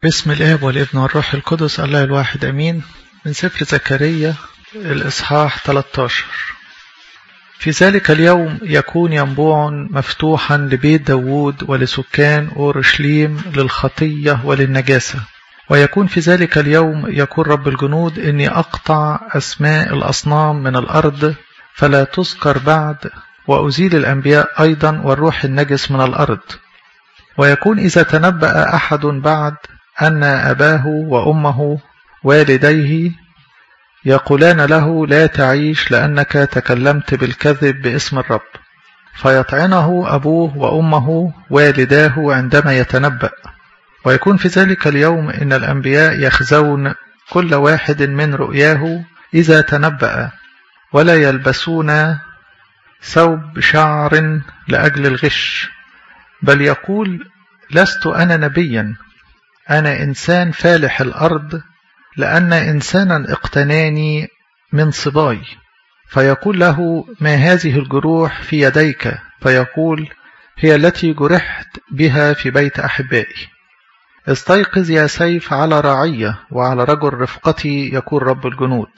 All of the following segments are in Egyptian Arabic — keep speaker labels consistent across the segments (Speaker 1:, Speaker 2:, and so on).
Speaker 1: باسم الآب والابن والروح القدس الله الواحد أمين من سفر زكريا الإصحاح 13 في ذلك اليوم يكون ينبوع مفتوحا لبيت داوود ولسكان أورشليم للخطية وللنجاسة ويكون في ذلك اليوم يقول رب الجنود إني أقطع أسماء الأصنام من الأرض فلا تذكر بعد وأزيل الأنبياء أيضا والروح النجس من الأرض ويكون إذا تنبأ أحد بعد أن أباه وأمه والديه يقولان له لا تعيش لأنك تكلمت بالكذب باسم الرب فيطعنه أبوه وأمه والداه عندما يتنبأ ويكون في ذلك اليوم إن الأنبياء يخزون كل واحد من رؤياه إذا تنبأ ولا يلبسون ثوب شعر لأجل الغش بل يقول لست أنا نبيا أنا إنسان فالح الأرض لأن إنسانا اقتناني من صباي فيقول له ما هذه الجروح في يديك فيقول هي التي جرحت بها في بيت أحبائي استيقظ يا سيف على رعية وعلى رجل رفقتي يقول رب الجنود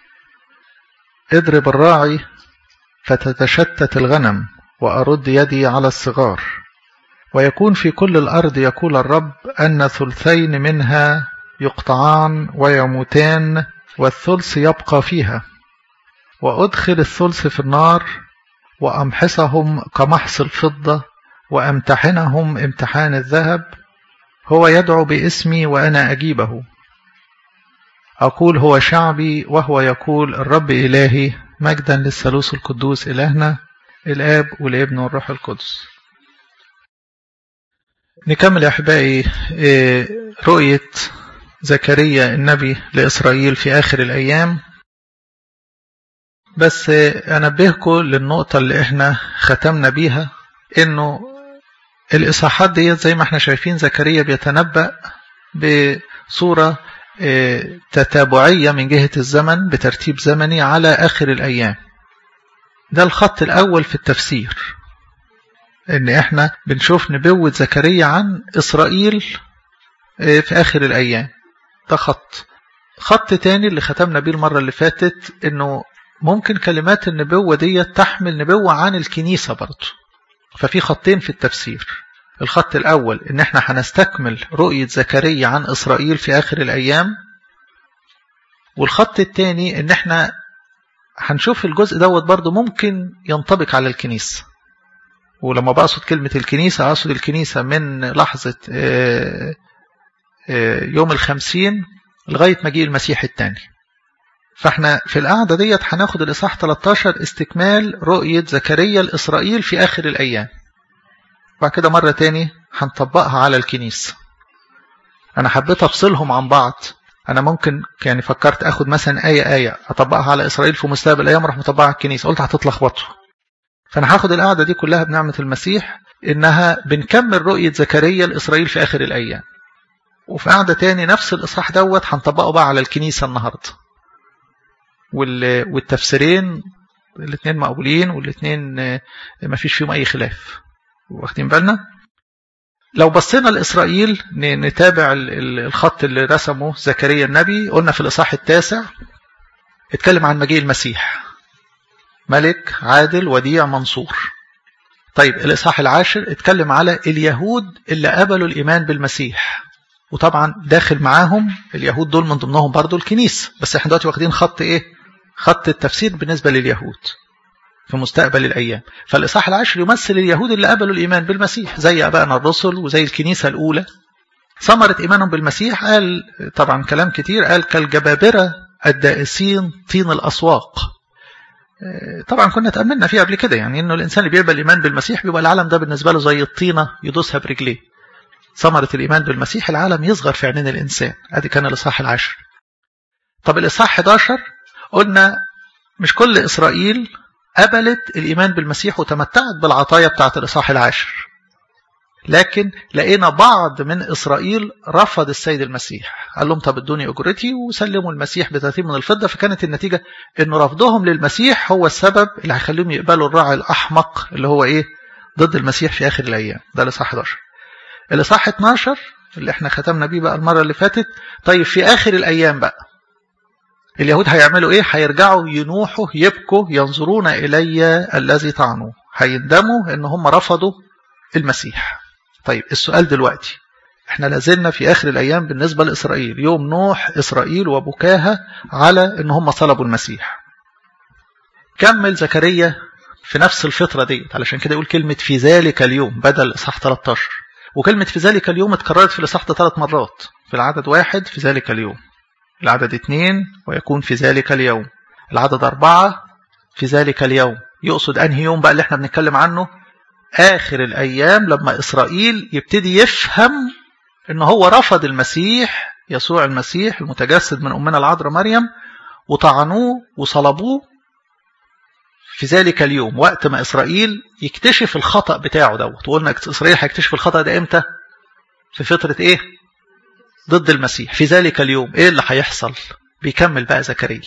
Speaker 1: اضرب الراعي فتتشتت الغنم وأرد يدي على الصغار ويكون في كل الأرض يقول الرب أن ثلثين منها يقطعان ويموتان والثلث يبقى فيها وأدخل الثلث في النار وأمحصهم كمحص الفضة وأمتحنهم امتحان الذهب هو يدعو باسمي وأنا أجيبه أقول هو شعبي وهو يقول الرب إلهي مجدا للثالوث القدوس إلهنا الآب والابن والروح القدس نكمل يا أحبائي رؤية زكريا النبي لإسرائيل في آخر الأيام بس أنبهكم للنقطة اللي احنا ختمنا بيها إنه الإصحاحات ديت زي ما احنا شايفين زكريا بيتنبأ بصورة تتابعية من جهة الزمن بترتيب زمني على آخر الأيام ده الخط الأول في التفسير ان احنا بنشوف نبوة زكريا عن اسرائيل في اخر الايام ده خط خط تاني اللي ختمنا بيه المرة اللي فاتت انه ممكن كلمات النبوة دي تحمل نبوة عن الكنيسة برضه ففي خطين في التفسير الخط الاول ان احنا هنستكمل رؤية زكريا عن اسرائيل في اخر الايام والخط التاني ان احنا هنشوف الجزء دوت برضه ممكن ينطبق على الكنيسه ولما بقصد كلمة الكنيسة أقصد الكنيسة من لحظة يوم الخمسين لغاية مجيء المسيح الثاني فاحنا في القعدة ديت هناخد الإصحاح 13 استكمال رؤية زكريا لإسرائيل في آخر الأيام بعد كده مرة تاني هنطبقها على الكنيسة أنا حبيت أفصلهم عن بعض أنا ممكن يعني فكرت أخد مثلا آية آية أطبقها على إسرائيل في مستقبل الأيام أروح مطبقها على الكنيسة قلت هتتلخبطوا فأنا هاخد القعدة دي كلها بنعمة المسيح إنها بنكمل رؤية زكريا لإسرائيل في آخر الأيام وفي قعدة تاني نفس الإصحاح دوت هنطبقه بقى على الكنيسة النهاردة والتفسيرين الاثنين مقبولين والاثنين ما فيش فيهم أي خلاف واخدين بالنا لو بصينا لإسرائيل نتابع الخط اللي رسمه زكريا النبي قلنا في الإصحاح التاسع اتكلم عن مجيء المسيح ملك عادل وديع منصور طيب الإصحاح العاشر اتكلم على اليهود اللي قبلوا الإيمان بالمسيح وطبعا داخل معاهم اليهود دول من ضمنهم برضو الكنيسة بس احنا دلوقتي واخدين خط ايه خط التفسير بالنسبة لليهود في مستقبل الأيام فالإصحاح العاشر يمثل اليهود اللي قبلوا الإيمان بالمسيح زي أبائنا الرسل وزي الكنيسة الأولى ثمرة إيمانهم بالمسيح قال طبعا كلام كتير قال كالجبابرة الدائسين طين الأسواق طبعا كنا تأملنا فيها قبل كده يعني انه الانسان اللي بيقبل الايمان بالمسيح بيبقى العالم ده بالنسبه له زي الطينه يدوسها برجليه ثمره الايمان بالمسيح العالم يصغر في عينين الانسان ادي كان الاصحاح العاشر طب الاصحاح 11 قلنا مش كل اسرائيل قبلت الايمان بالمسيح وتمتعت بالعطايا بتاعه الاصحاح العاشر لكن لقينا بعض من إسرائيل رفض السيد المسيح قال لهم طب ادوني أجرتي وسلموا المسيح بثلاثين من الفضة فكانت النتيجة أن رفضهم للمسيح هو السبب اللي هيخليهم يقبلوا الراعي الأحمق اللي هو إيه ضد المسيح في آخر الأيام ده الإصحاح 11 الإصحاح 12 اللي احنا ختمنا بيه بقى المرة اللي فاتت طيب في آخر الأيام بقى اليهود هيعملوا ايه هيرجعوا ينوحوا يبكوا ينظرون إلي الذي طعنوه هيندموا ان هم رفضوا المسيح طيب السؤال دلوقتي احنا لازلنا في آخر الأيام بالنسبة لإسرائيل يوم نوح إسرائيل وبكاها على ان هم صلبوا المسيح كمل زكريا في نفس الفترة دي علشان كده يقول كلمة في ذلك اليوم بدل إصحاح 13 وكلمة في ذلك اليوم اتكررت في الإصحاح ثلاث مرات في العدد واحد في ذلك اليوم العدد اثنين ويكون في ذلك اليوم العدد أربعة في ذلك اليوم يقصد أنهي يوم بقى اللي احنا بنتكلم عنه آخر الأيام لما إسرائيل يبتدي يفهم إن هو رفض المسيح يسوع المسيح المتجسد من أمنا العذراء مريم وطعنوه وصلبوه في ذلك اليوم وقت ما إسرائيل يكتشف الخطأ بتاعه دوت وقلنا إسرائيل هيكتشف الخطأ ده إمتى في فترة إيه ضد المسيح في ذلك اليوم إيه اللي هيحصل بيكمل بقى زكريا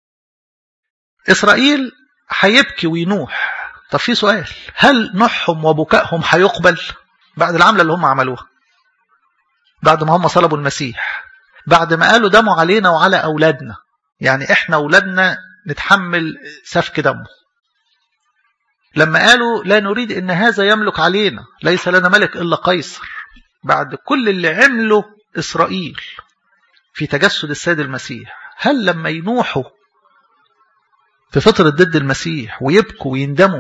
Speaker 1: إسرائيل هيبكي وينوح طب في سؤال هل نوحهم وبكائهم هيقبل بعد العملة اللي هم عملوها بعد ما هم صلبوا المسيح بعد ما قالوا دموا علينا وعلى أولادنا يعني إحنا أولادنا نتحمل سفك دمه لما قالوا لا نريد ان هذا يملك علينا ليس لنا ملك الا قيصر بعد كل اللي عمله اسرائيل في تجسد السيد المسيح هل لما ينوحوا في فترة ضد المسيح ويبكوا ويندموا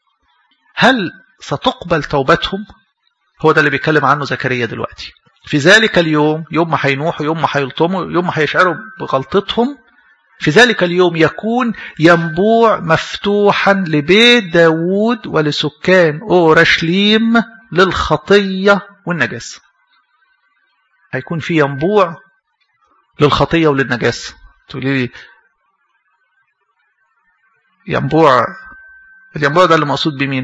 Speaker 1: هل ستقبل توبتهم هو ده اللي بيتكلم عنه زكريا دلوقتي في ذلك اليوم يوم ما هينوحوا يوم ما هيلطموا يوم ما هيشعروا بغلطتهم في ذلك اليوم يكون ينبوع مفتوحا لبيت داود ولسكان أورشليم للخطية والنجاسة هيكون في ينبوع للخطية وللنجاسة تقولي لي ينبوع الينبوع ده اللي مقصود بمين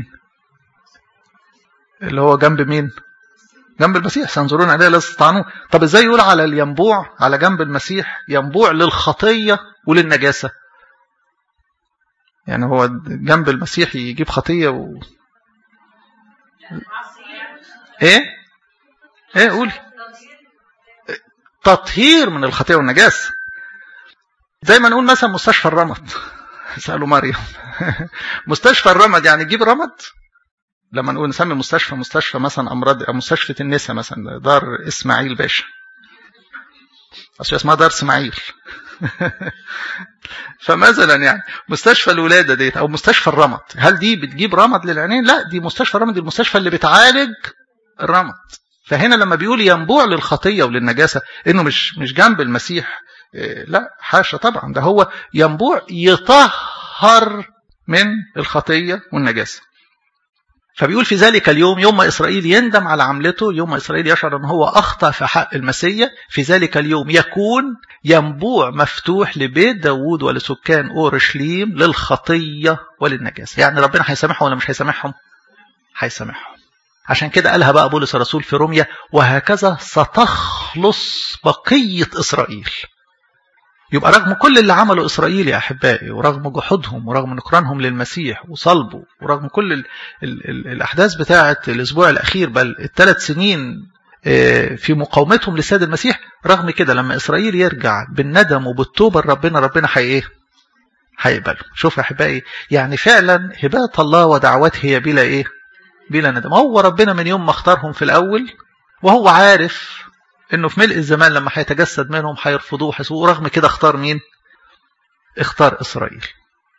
Speaker 1: اللي هو جنب مين جنب المسيح سينظرون عليه لا يستطعنون طب ازاي يقول على الينبوع على جنب المسيح ينبوع للخطية وللنجاسة يعني هو جنب المسيح يجيب خطية و... ايه ايه قولي تطهير من الخطية والنجاسة زي ما نقول مثلا مستشفى الرمد سألوا مريم مستشفى الرمد يعني يجيب رمد لما نقول نسمي مستشفى مستشفى مثلا امراض مستشفى النساء مثلا دار اسماعيل باشا اصل اسمها دار اسماعيل فمثلا يعني مستشفى الولاده ديت او مستشفى الرمد هل دي بتجيب رمد للعينين لا دي مستشفى الرمد دي المستشفى اللي بتعالج الرمد فهنا لما بيقول ينبوع للخطيه وللنجاسه انه مش مش جنب المسيح لا حاشا طبعا ده هو ينبوع يطهر من الخطيه والنجاسه فبيقول في ذلك اليوم يوم ما إسرائيل يندم على عملته يوم ما إسرائيل يشعر أن هو أخطأ في حق المسيح في ذلك اليوم يكون ينبوع مفتوح لبيت داود ولسكان أورشليم للخطية وللنجاسة يعني ربنا هيسامحهم ولا مش هيسامحهم هيسامحهم عشان كده قالها بقى بولس الرسول في روميا وهكذا ستخلص بقية إسرائيل يبقى رغم كل اللي عمله إسرائيل يا أحبائي ورغم جحودهم ورغم نكرانهم للمسيح وصلبه ورغم كل ال ال ال الأحداث بتاعة الأسبوع الأخير بل الثلاث سنين في مقاومتهم للسيد المسيح رغم كده لما إسرائيل يرجع بالندم وبالتوبة لربنا ربنا حي إيه؟ هيقبله شوف يا أحبائي يعني فعلا هبات الله ودعوته هي بلا إيه؟ بلا ندم هو ربنا من يوم ما اختارهم في الأول وهو عارف انه في ملء الزمان لما هيتجسد منهم هيرفضوه حسوه ورغم كده اختار مين اختار اسرائيل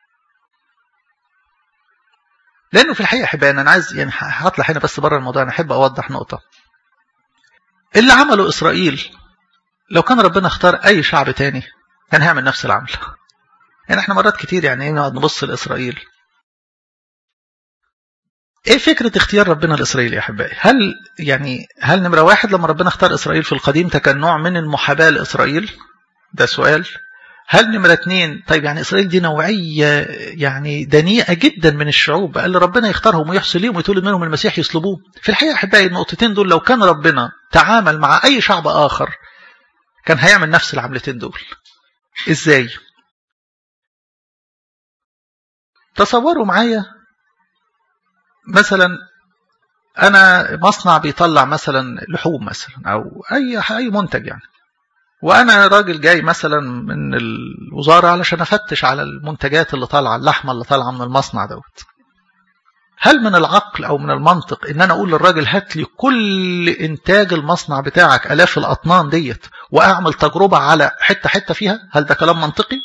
Speaker 1: لانه في الحقيقه احبائي انا عايز يعني هطلع هنا بس بره الموضوع انا احب اوضح نقطه اللي عمله اسرائيل لو كان ربنا اختار اي شعب تاني كان هيعمل نفس العمل يعني احنا مرات كتير يعني ايه نقعد نبص لاسرائيل ايه فكرة اختيار ربنا لإسرائيل يا أحبائي هل يعني هل نمرة واحد لما ربنا اختار إسرائيل في القديم ده كان نوع من المحاباة لإسرائيل ده سؤال هل نمرة اتنين طيب يعني إسرائيل دي نوعية يعني دنيئة جدا من الشعوب اللي ربنا يختارهم ويحصل ليهم ويتولد منهم المسيح يصلبوه في الحقيقة أحبائي النقطتين دول لو كان ربنا تعامل مع أي شعب آخر كان هيعمل نفس العملتين دول إزاي تصوروا معايا مثلا انا مصنع بيطلع مثلا لحوم مثلا او اي اي منتج يعني وانا راجل جاي مثلا من الوزاره علشان افتش على المنتجات اللي طالعه اللحمه اللي طالعه من المصنع دوت هل من العقل او من المنطق ان انا اقول للراجل هات لي كل انتاج المصنع بتاعك الاف الاطنان ديت واعمل تجربه على حته حته فيها هل ده كلام منطقي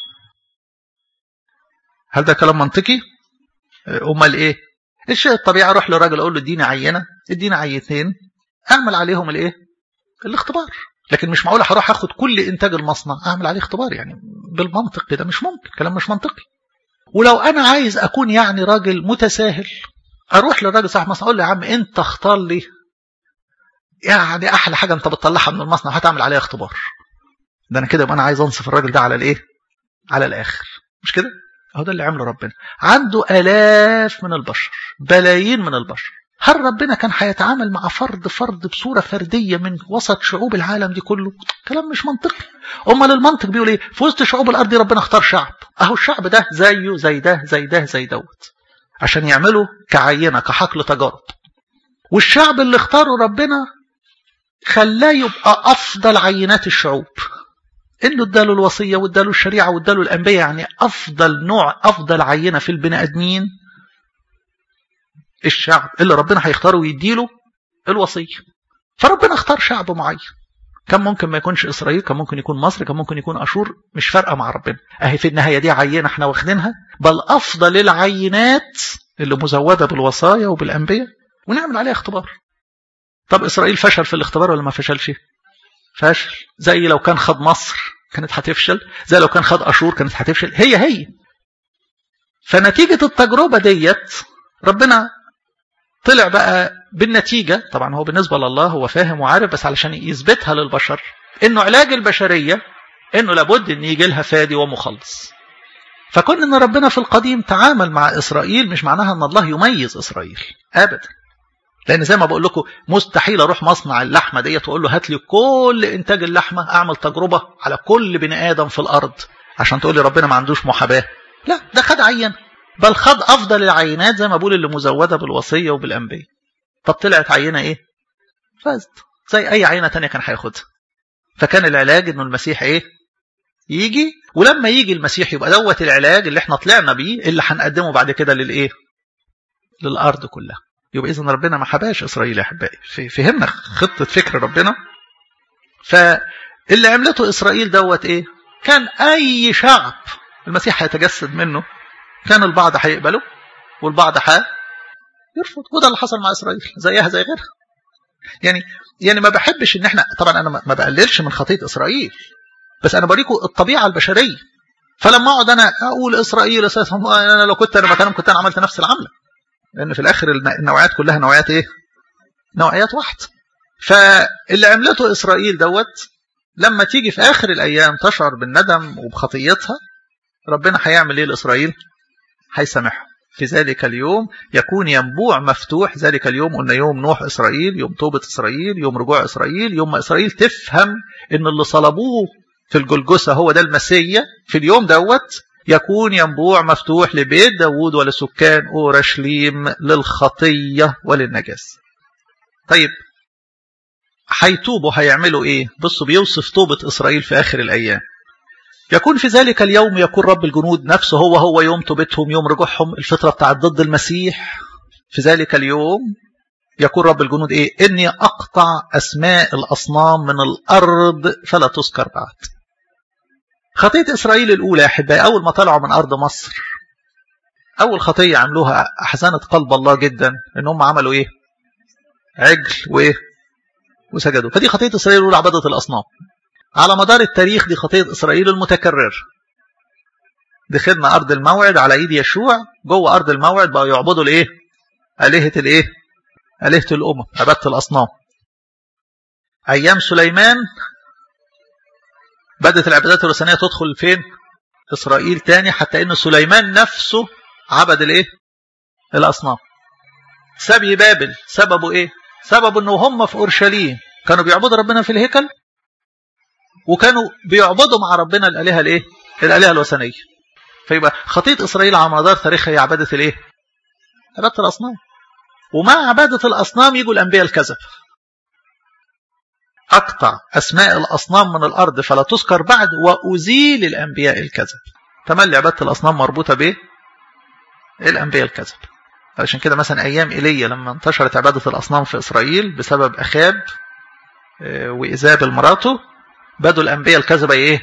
Speaker 1: هل ده كلام منطقي امال ايه الشيء الطبيعي اروح للراجل اقول له اديني عينه اديني عينتين اعمل عليهم الايه الاختبار لكن مش معقول هروح اخد كل انتاج المصنع اعمل عليه اختبار يعني بالمنطق كده مش ممكن كلام مش منطقي ولو انا عايز اكون يعني راجل متساهل اروح للراجل صاحب مصنع اقول له يا عم انت اختار لي يعني احلى حاجه انت بتطلعها من المصنع هتعمل عليها اختبار ده انا كده يبقى انا عايز انصف الراجل ده على الايه على الاخر مش كده هو ده اللي عمله ربنا عنده الاف من البشر بلايين من البشر هل ربنا كان هيتعامل مع فرد فرد بصورة فردية من وسط شعوب العالم دي كله كلام مش منطقي امال المنطق بيقول ايه في وسط شعوب الارض دي ربنا اختار شعب اهو الشعب ده زيه زي ده زي ده زي دوت عشان يعملوا كعينة كحقل تجارب والشعب اللي اختاره ربنا خلاه يبقى افضل عينات الشعوب انه اداله الوصيه واداله الشريعه واداله الانبياء يعني افضل نوع افضل عينه في البني ادمين الشعب اللي ربنا هيختاره ويديله الوصيه فربنا اختار شعب معين كان ممكن ما يكونش اسرائيل كان ممكن يكون مصر كان ممكن يكون اشور مش فارقه مع ربنا اهي في النهايه دي عينه احنا واخدينها بل افضل العينات اللي مزوده بالوصايا وبالانبياء ونعمل عليها اختبار طب اسرائيل فشل في الاختبار ولا ما فشلش فشل زي لو كان خد مصر كانت هتفشل زي لو كان خد اشور كانت هتفشل هي هي فنتيجه التجربه ديت ربنا طلع بقى بالنتيجة طبعا هو بالنسبة لله هو فاهم وعارف بس علشان يثبتها للبشر انه علاج البشرية انه لابد ان يجي لها فادي ومخلص فكون ان ربنا في القديم تعامل مع اسرائيل مش معناها ان الله يميز اسرائيل ابدا لان زي ما بقول لكم مستحيل اروح مصنع اللحمه ديت واقول له هات لي كل انتاج اللحمه اعمل تجربه على كل بني ادم في الارض عشان تقول لي ربنا ما عندوش محاباه لا ده خد عينه بل خد افضل العينات زي ما بقول اللي مزوده بالوصيه وبالانبياء طب طلعت عينه ايه فازت زي اي عينه تانية كان هياخدها فكان العلاج انه المسيح ايه يجي ولما يجي المسيح يبقى دوت العلاج اللي احنا طلعنا بيه اللي هنقدمه بعد كده للايه للارض كلها يبقى اذا ربنا ما حباش اسرائيل يا احبائي فهمنا خطه فكر ربنا فاللي عملته اسرائيل دوت ايه كان اي شعب المسيح هيتجسد منه كان البعض هيقبله والبعض هيرفض وده اللي حصل مع اسرائيل زيها زي غيرها يعني يعني ما بحبش ان احنا طبعا انا ما بقللش من خطيه اسرائيل بس انا بوريكم الطبيعه البشريه فلما اقعد انا اقول اسرائيل انا لو كنت انا مكانهم كنت انا عملت نفس العمله لان في الاخر النوعيات كلها نوعيات ايه نوعيات واحده فاللي عملته اسرائيل دوت لما تيجي في اخر الايام تشعر بالندم وبخطيتها ربنا هيعمل ايه لاسرائيل هيسامحهم في ذلك اليوم يكون ينبوع مفتوح ذلك اليوم قلنا يوم نوح إسرائيل يوم توبة إسرائيل يوم رجوع إسرائيل يوم ما إسرائيل تفهم إن اللي صلبوه في الجلجسة هو ده المسيا في اليوم دوت يكون ينبوع مفتوح لبيت داود ولسكان أورشليم للخطية وللنجاسة طيب هيتوبوا هيعملوا ايه بصوا بيوصف توبة إسرائيل في آخر الأيام يكون في ذلك اليوم يكون رب الجنود نفسه هو هو يوم توبتهم يوم رجوعهم الفترة بتاعت ضد المسيح في ذلك اليوم يكون رب الجنود ايه اني اقطع اسماء الاصنام من الارض فلا تذكر بعد خطية اسرائيل الاولى يا احبائي اول ما طلعوا من ارض مصر اول خطية عملوها احزنت قلب الله جدا ان هم عملوا ايه عجل وايه وسجدوا فدي خطية اسرائيل الاولى عبادة الاصنام على مدار التاريخ دي خطية إسرائيل المتكرر دخلنا أرض الموعد على إيد يشوع جوه أرض الموعد بقوا يعبدوا الإيه؟ آلهة الإيه؟ آلهة الأمم عبادة الأصنام أيام سليمان بدأت العبادات الوثنية تدخل فين؟ إسرائيل تاني حتى إن سليمان نفسه عبد الإيه؟ الأصنام سبي بابل سببه إيه؟ سببه إنه هم في أورشليم كانوا بيعبدوا ربنا في الهيكل وكانوا بيعبدوا مع ربنا الالهه الايه الالهه الوثنيه فيبقى خطيه اسرائيل على مدار تاريخها هي عباده الايه عباده الاصنام ومع عبادة الأصنام يجوا الأنبياء الكذب أقطع أسماء الأصنام من الأرض فلا تذكر بعد وأزيل الأنبياء الكذب تملي عبادة الأصنام مربوطة بإيه؟ الأنبياء الكذب علشان كده مثلا أيام إيليا لما انتشرت عبادة الأصنام في إسرائيل بسبب أخاب وإذاب مراته بدوا الأنبياء الكذبة إيه؟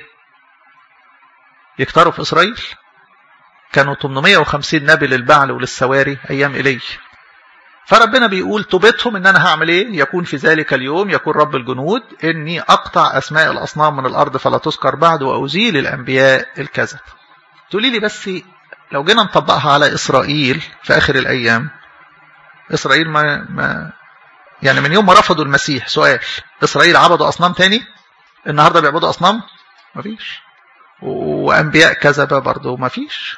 Speaker 1: يكتروا في إسرائيل كانوا 850 نبي للبعل وللسواري أيام إيليا فربنا بيقول توبتهم ان انا هعمل ايه يكون في ذلك اليوم يكون رب الجنود اني اقطع اسماء الاصنام من الارض فلا تذكر بعد وازيل الانبياء الكذب تقولي لي بس لو جينا نطبقها على اسرائيل في اخر الايام اسرائيل ما, ما يعني من يوم ما رفضوا المسيح سؤال اسرائيل عبدوا اصنام تاني النهارده بيعبدوا اصنام مفيش وانبياء كذبه برضه مفيش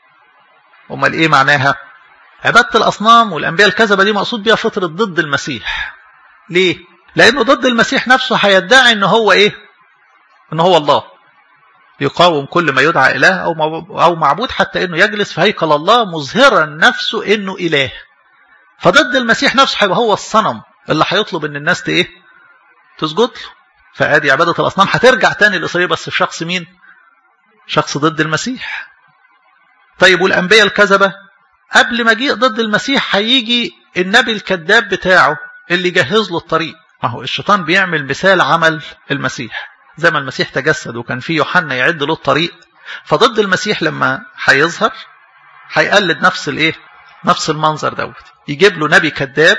Speaker 1: امال ايه معناها عبادة الأصنام والأنبياء الكذبة دي مقصود بيها فطرة ضد المسيح ليه؟ لأنه ضد المسيح نفسه هيدعي إن هو إيه؟ إن هو الله يقاوم كل ما يدعى إله أو أو معبود حتى إنه يجلس في هيكل الله مظهرا نفسه إنه إله فضد المسيح نفسه هيبقى هو الصنم اللي هيطلب إن الناس إيه؟ تسجد له فآدي عبادة الأصنام هترجع تاني لإسرائيل بس في شخص مين؟ شخص ضد المسيح طيب والأنبياء الكذبة قبل ما جيء ضد المسيح هيجي النبي الكذاب بتاعه اللي يجهز له الطريق ما هو الشيطان بيعمل مثال عمل المسيح زي ما المسيح تجسد وكان في يوحنا يعد له الطريق فضد المسيح لما هيظهر هيقلد نفس الايه نفس المنظر دوت يجيب له نبي كذاب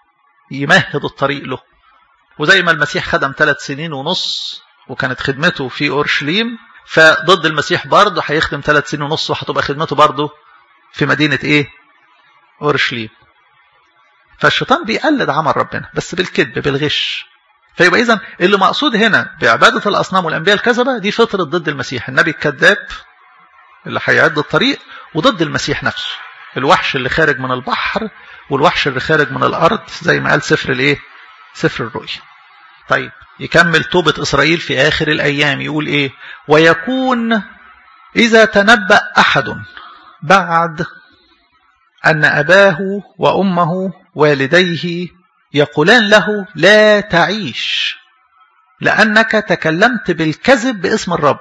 Speaker 1: يمهد الطريق له وزي ما المسيح خدم ثلاث سنين ونص وكانت خدمته في اورشليم فضد المسيح برضه هيخدم ثلاث سنين ونص وهتبقى خدمته برضه في مدينة ايه اورشليم فالشيطان بيقلد عمل ربنا بس بالكذب بالغش فيبقى اذا اللي مقصود هنا بعبادة الاصنام والانبياء الكذبة دي فطرة ضد المسيح النبي الكذاب اللي هيعد الطريق وضد المسيح نفسه الوحش اللي خارج من البحر والوحش اللي خارج من الارض زي ما قال سفر الايه سفر الرؤيا طيب يكمل توبة اسرائيل في اخر الايام يقول ايه ويكون اذا تنبأ احد بعد أن أباه وأمه والديه يقولان له لا تعيش لأنك تكلمت بالكذب باسم الرب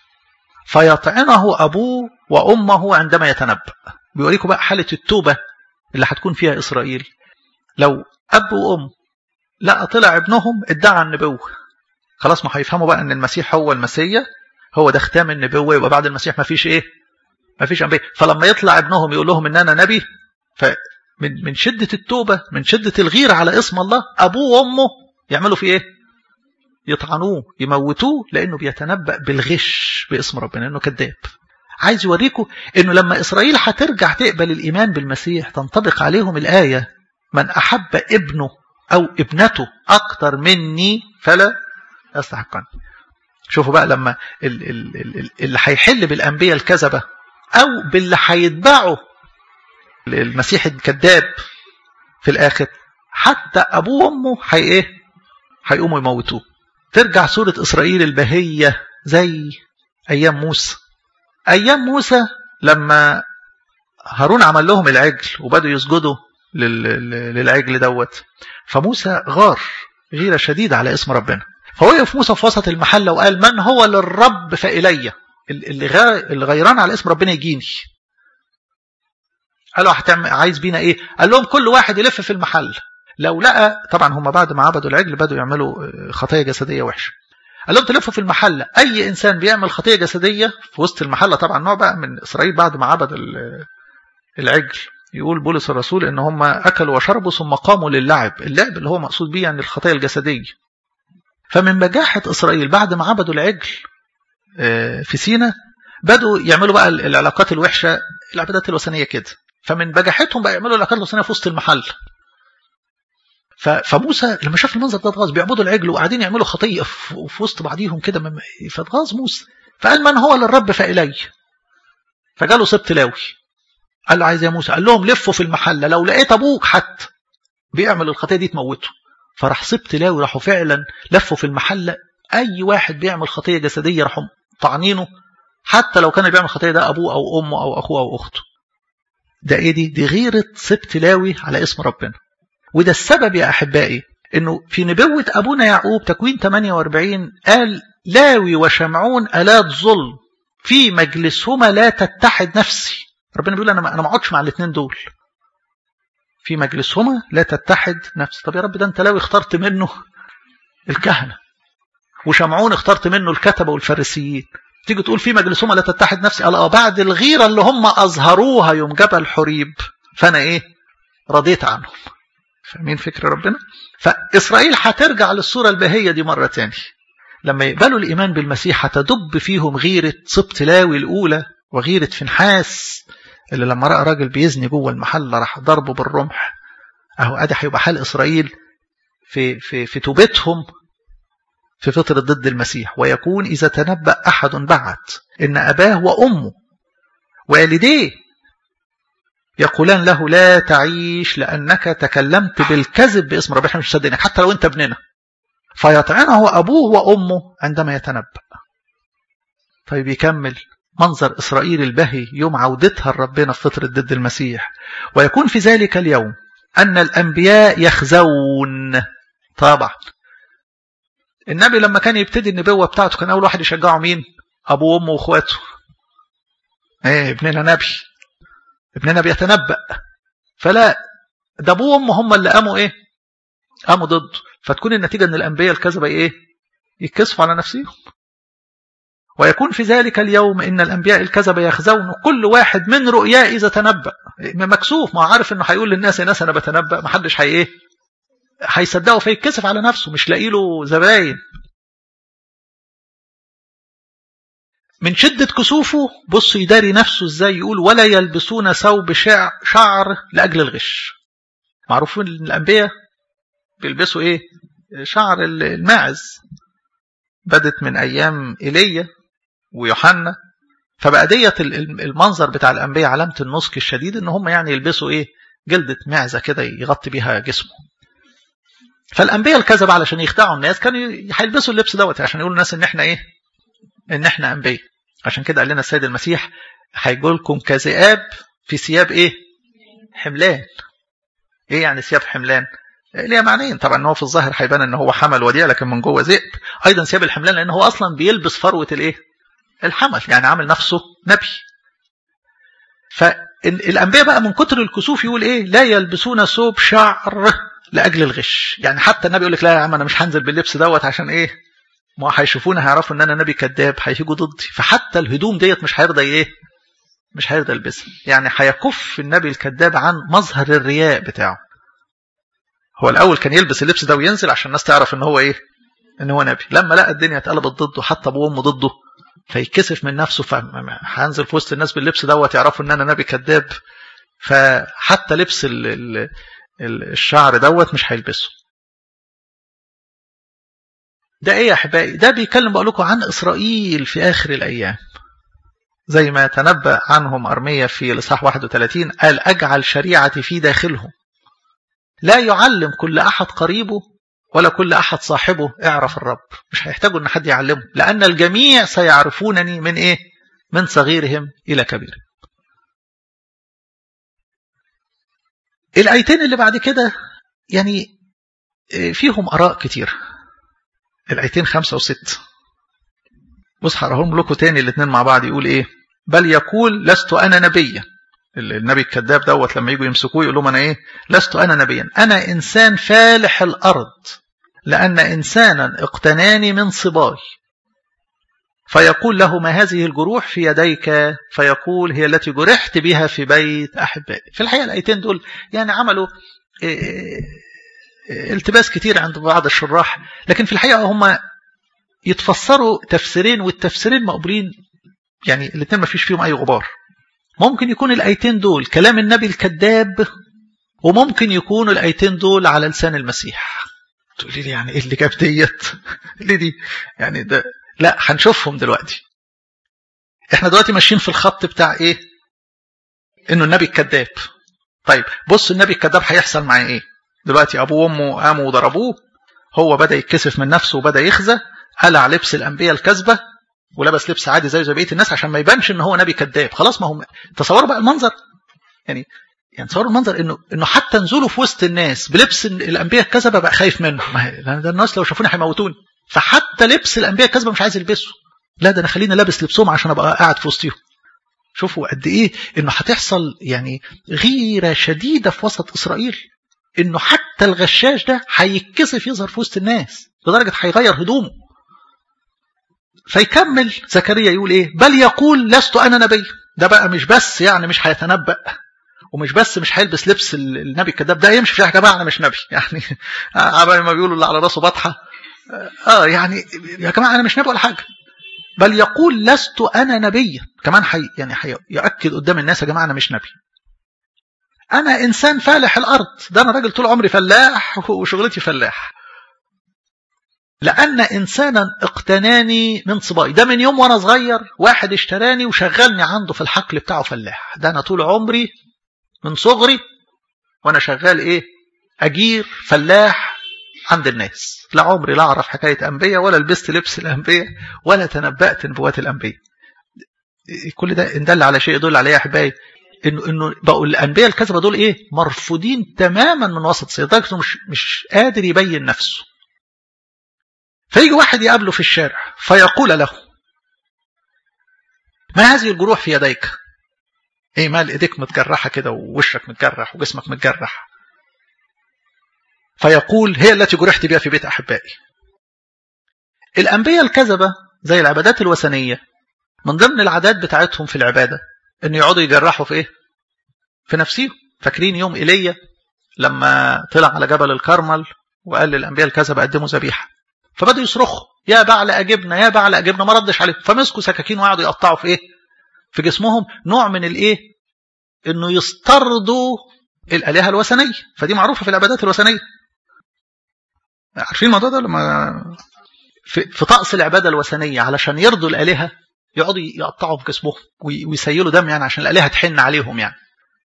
Speaker 1: فيطعنه أبوه وأمه عندما يتنبأ بيوريكم بقى حالة التوبة اللي هتكون فيها إسرائيل لو أب وأم لا طلع ابنهم ادعى النبوة خلاص ما هيفهموا بقى أن المسيح هو المسيا هو ده ختام النبوة يبقى بعد المسيح ما فيش إيه ما فيش أنبياء فلما يطلع ابنهم يقول لهم إن أنا نبي فمن من شدة التوبة من شدة الغيرة على اسم الله أبوه وأمه يعملوا فيه إيه يطعنوه يموتوه لأنه بيتنبأ بالغش باسم ربنا إنه كذاب عايز يوريكم إنه لما إسرائيل هترجع تقبل الإيمان بالمسيح تنطبق عليهم الآية من أحب ابنه أو ابنته أكتر مني فلا يستحقني شوفوا بقى لما اللي هيحل بالأنبياء الكذبة أو باللي هيتبعوا المسيح الكذاب في الآخر حتى أبوه وأمه هي إيه؟ هيقوموا يموتوه ترجع سورة إسرائيل البهية زي أيام موسى أيام موسى لما هارون عمل لهم العجل وبدوا يسجدوا للعجل دوت فموسى غار غيرة شديدة على اسم ربنا فوقف موسى في وسط المحلة وقال من هو للرب فإلي اللي غيران على اسم ربنا يجيني قالوا هتعمل عايز بينا ايه قال لهم كل واحد يلف في المحل لو لقى طبعا هم بعد ما عبدوا العجل بدوا يعملوا خطايا جسديه وحشه قال لهم تلفوا في المحله اي انسان بيعمل خطيه جسديه في وسط المحله طبعا نوع بقى من اسرائيل بعد ما عبد العجل يقول بولس الرسول ان هم اكلوا وشربوا ثم قاموا للعب اللعب اللي هو مقصود بيه يعني الخطايا الجسديه فمن بجاحه اسرائيل بعد ما عبدوا العجل في سينا بدوا يعملوا بقى العلاقات الوحشه العبادات الوثنيه كده فمن بجاحتهم بقى يعملوا العلاقات الوثنيه في وسط المحل فموسى لما شاف المنظر ده اتغاظ بيعبدوا العجل وقاعدين يعملوا خطيه في وسط بعضيهم كده فاتغاظ موسى فقال من هو للرب فإلي فجاله سبت لاوي قال له عايز يا موسى قال لهم لفوا في المحله لو لقيت ابوك حتى بيعمل الخطيه دي تموته فراح سبت لاوي راحوا فعلا لفوا في المحله اي واحد بيعمل خطيه جسديه راحوا طعنينه حتى لو كان بيعمل خطيه ده ابوه او امه او اخوه او اخته ده ايه دي دي غيرة سبت لاوي على اسم ربنا وده السبب يا أحبائي انه في نبوة ابونا يعقوب تكوين 48 قال لاوي وشمعون الات ظلم في مجلسهما لا تتحد نفسي ربنا بيقول انا انا ما اقعدش مع الاثنين دول في مجلسهما لا تتحد نفسي طب يا رب ده انت لاوي اخترت منه الكهنه وشمعون اخترت منه الكتبه والفارسيين تيجي تقول في مجلسهما لا تتحد نفسي قال اه بعد الغيره اللي هم اظهروها يوم جبل حريب فانا ايه رضيت عنهم فاهمين فكر ربنا فإسرائيل هترجع للصورة البهية دي مرة تاني لما يقبلوا الإيمان بالمسيح هتدب فيهم غيرة سبط لاوي الأولى وغيرة فنحاس اللي لما رأى راجل بيزني جوه المحل راح ضربه بالرمح أهو أدي هيبقى حال إسرائيل في في في توبتهم في فترة ضد المسيح ويكون إذا تنبأ أحد بعد إن أباه وأمه والديه يقولان له لا تعيش لأنك تكلمت بالكذب باسم ربنا احنا مش مصدقينك حتى لو انت ابننا فيطعنه أبوه وأمه عندما يتنبأ طيب يكمل منظر إسرائيل البهي يوم عودتها لربنا في فترة ضد المسيح ويكون في ذلك اليوم أن الأنبياء يخزون طبعا النبي لما كان يبتدي النبوة بتاعته كان أول واحد يشجعه مين أبوه وأمه وأخواته ايه ابننا نبي ابننا بيتنبأ فلا ده ابوه وامه هم اللي قاموا ايه قاموا ضده فتكون النتيجة ان الانبياء الكذبة ايه يتكسفوا على نفسهم ويكون في ذلك اليوم ان الانبياء الكذبة يخزون كل واحد من رؤياه اذا تنبأ مكسوف ما عارف انه هيقول للناس يا ناس انا بتنبأ ما حدش هي ايه هيصدقه فيتكسف على نفسه مش لاقي له زباين من شدة كسوفه بص يداري نفسه ازاي يقول ولا يلبسون ثوب شعر لأجل الغش معروف ان الأنبياء بيلبسوا ايه شعر الماعز بدت من أيام إيليا ويوحنا فبقى ديت المنظر بتاع الأنبياء علامة النسك الشديد ان هم يعني يلبسوا ايه جلدة معزة كده يغطي بيها جسمه فالأنبياء الكذب علشان يخدعوا الناس كانوا هيلبسوا اللبس دوت عشان يقولوا الناس ان احنا ايه ان احنا انبياء عشان كده قال لنا السيد المسيح هيجولكم كذئاب في ثياب ايه حملان ايه يعني ثياب حملان ليها معنيين طبعا ان هو في الظاهر هيبان ان هو حمل وديع لكن من جوه ذئب ايضا ثياب الحملان لان هو اصلا بيلبس فروه الايه الحمل يعني عامل نفسه نبي فالانبياء بقى من كتر الكسوف يقول ايه لا يلبسون ثوب شعر لاجل الغش يعني حتى النبي يقول لك لا يا عم انا مش هنزل باللبس دوت عشان ايه ما هيشوفوني هيعرفوا ان انا نبي كذاب هيجوا ضدي فحتى الهدوم ديت مش هيرضى ايه مش هيرضى يلبسها يعني هيكف النبي الكذاب عن مظهر الرياء بتاعه هو الاول كان يلبس اللبس ده وينزل عشان الناس تعرف ان هو ايه ان هو نبي لما لقى الدنيا اتقلبت ضده حتى ابوه وامه ضده فيتكسف من نفسه فهنزل في وسط الناس باللبس دوت يعرفوا ان انا نبي كذاب فحتى لبس ال ال الشعر دوت مش هيلبسه ده ايه يا احبائي ده بيتكلم بقول لكم عن اسرائيل في اخر الايام زي ما تنبأ عنهم أرمية في الإصحاح 31 قال أجعل شريعتي في داخلهم لا يعلم كل أحد قريبه ولا كل أحد صاحبه اعرف الرب مش هيحتاجوا أن حد يعلمه لأن الجميع سيعرفونني من إيه من صغيرهم إلى كبيرهم الآيتين اللي بعد كده يعني فيهم آراء كتير الآيتين خمسة وستة بص هقراهم لكم تاني الاثنين مع بعض يقول ايه بل يقول لست انا نبيا النبي الكذاب دوت لما يجوا يمسكوه يقول لهم انا ايه لست انا نبيا انا انسان فالح الارض لان انسانا اقتناني من صباي فيقول له ما هذه الجروح في يديك فيقول هي التي جرحت بها في بيت احبائي في الحقيقه الايتين دول يعني عملوا إيه التباس كتير عند بعض الشراح لكن في الحقيقه هم يتفسروا تفسيرين والتفسيرين مقبولين يعني الاثنين ما فيش فيهم اي غبار ممكن يكون الايتين دول كلام النبي الكذاب وممكن يكونوا الايتين دول على لسان المسيح تقولي لي يعني ايه اللي جاب ديت ليه دي يعني ده لا هنشوفهم دلوقتي احنا دلوقتي ماشيين في الخط بتاع ايه انه النبي الكذاب طيب بص النبي الكذاب هيحصل معاه ايه دلوقتي ابوه وامه قاموا وضربوه هو بدا يتكسف من نفسه وبدا يخزى قلع لبس الانبياء الكذبه ولبس لبس عادي زي زي بقيه الناس عشان ما يبانش ان هو نبي كذاب خلاص ما هم تصوروا بقى المنظر يعني يعني تصوروا المنظر انه انه حتى نزوله في وسط الناس بلبس الانبياء الكذبه بقى خايف منه ما هي لان ده الناس لو شافوني هيموتوني فحتى لبس الانبياء الكذبه مش عايز يلبسه لا ده انا خليني لابس لبسهم عشان ابقى قاعد في وسطهم شوفوا قد ايه انه هتحصل يعني غيره شديده في وسط اسرائيل انه حتى الغشاش ده هيتكسف يظهر في وسط الناس لدرجه هيغير هدومه فيكمل زكريا يقول ايه بل يقول لست انا نبي ده بقى مش بس يعني مش هيتنبأ ومش بس مش هيلبس لبس النبي الكذاب ده يمشي فيها يا جماعه انا مش نبي يعني عبال ما بيقولوا اللي على راسه بطحه اه يعني يا جماعه انا مش نبي ولا حاجه بل يقول لست انا نبيا كمان حي يعني حي يؤكد قدام الناس يا جماعه انا مش نبي انا انسان فالح الارض ده انا راجل طول عمري فلاح وشغلتي فلاح لأن إنسانا اقتناني من صباي ده من يوم وأنا صغير واحد اشتراني وشغلني عنده في الحقل بتاعه فلاح ده أنا طول عمري من صغري وأنا شغال إيه أجير فلاح عند الناس لا عمري لا أعرف حكاية أنبياء ولا لبست لبس الأنبياء ولا تنبأت نبوات الأنبياء كل ده إن دل على شيء يدل عليه يا أحبائي انه انه بقوا الانبياء الكذبه دول ايه مرفوضين تماما من وسط سيادته مش مش قادر يبين نفسه فيجي واحد يقابله في الشارع فيقول له ما هذه الجروح في يديك ايه مال ايديك متجرحة كده ووشك متجرح وجسمك متجرح فيقول هي التي جرحت بها في بيت أحبائي الأنبياء الكذبة زي العبادات الوثنية من ضمن العادات بتاعتهم في العبادة ان يقعدوا يجرحوا في ايه في نفسهم فاكرين يوم ايليا لما طلع على جبل الكرمل وقال للانبياء الكذبه قدموا ذبيحه فبدأوا يصرخوا يا بعل أجبنا يا بعل أجبنا ما ردش عليهم فمسكوا سكاكين وقعدوا يقطعوا في إيه في جسمهم نوع من الإيه إنه يسترضوا الآلهة الوثنية فدي معروفة في العبادات الوثنية عارفين الموضوع ده لما في, في طقس العبادة الوثنية علشان يرضوا الآلهة يقعدوا يقطعوا في جسمهم ويسيلوا دم يعني عشان الآلهة تحن عليهم يعني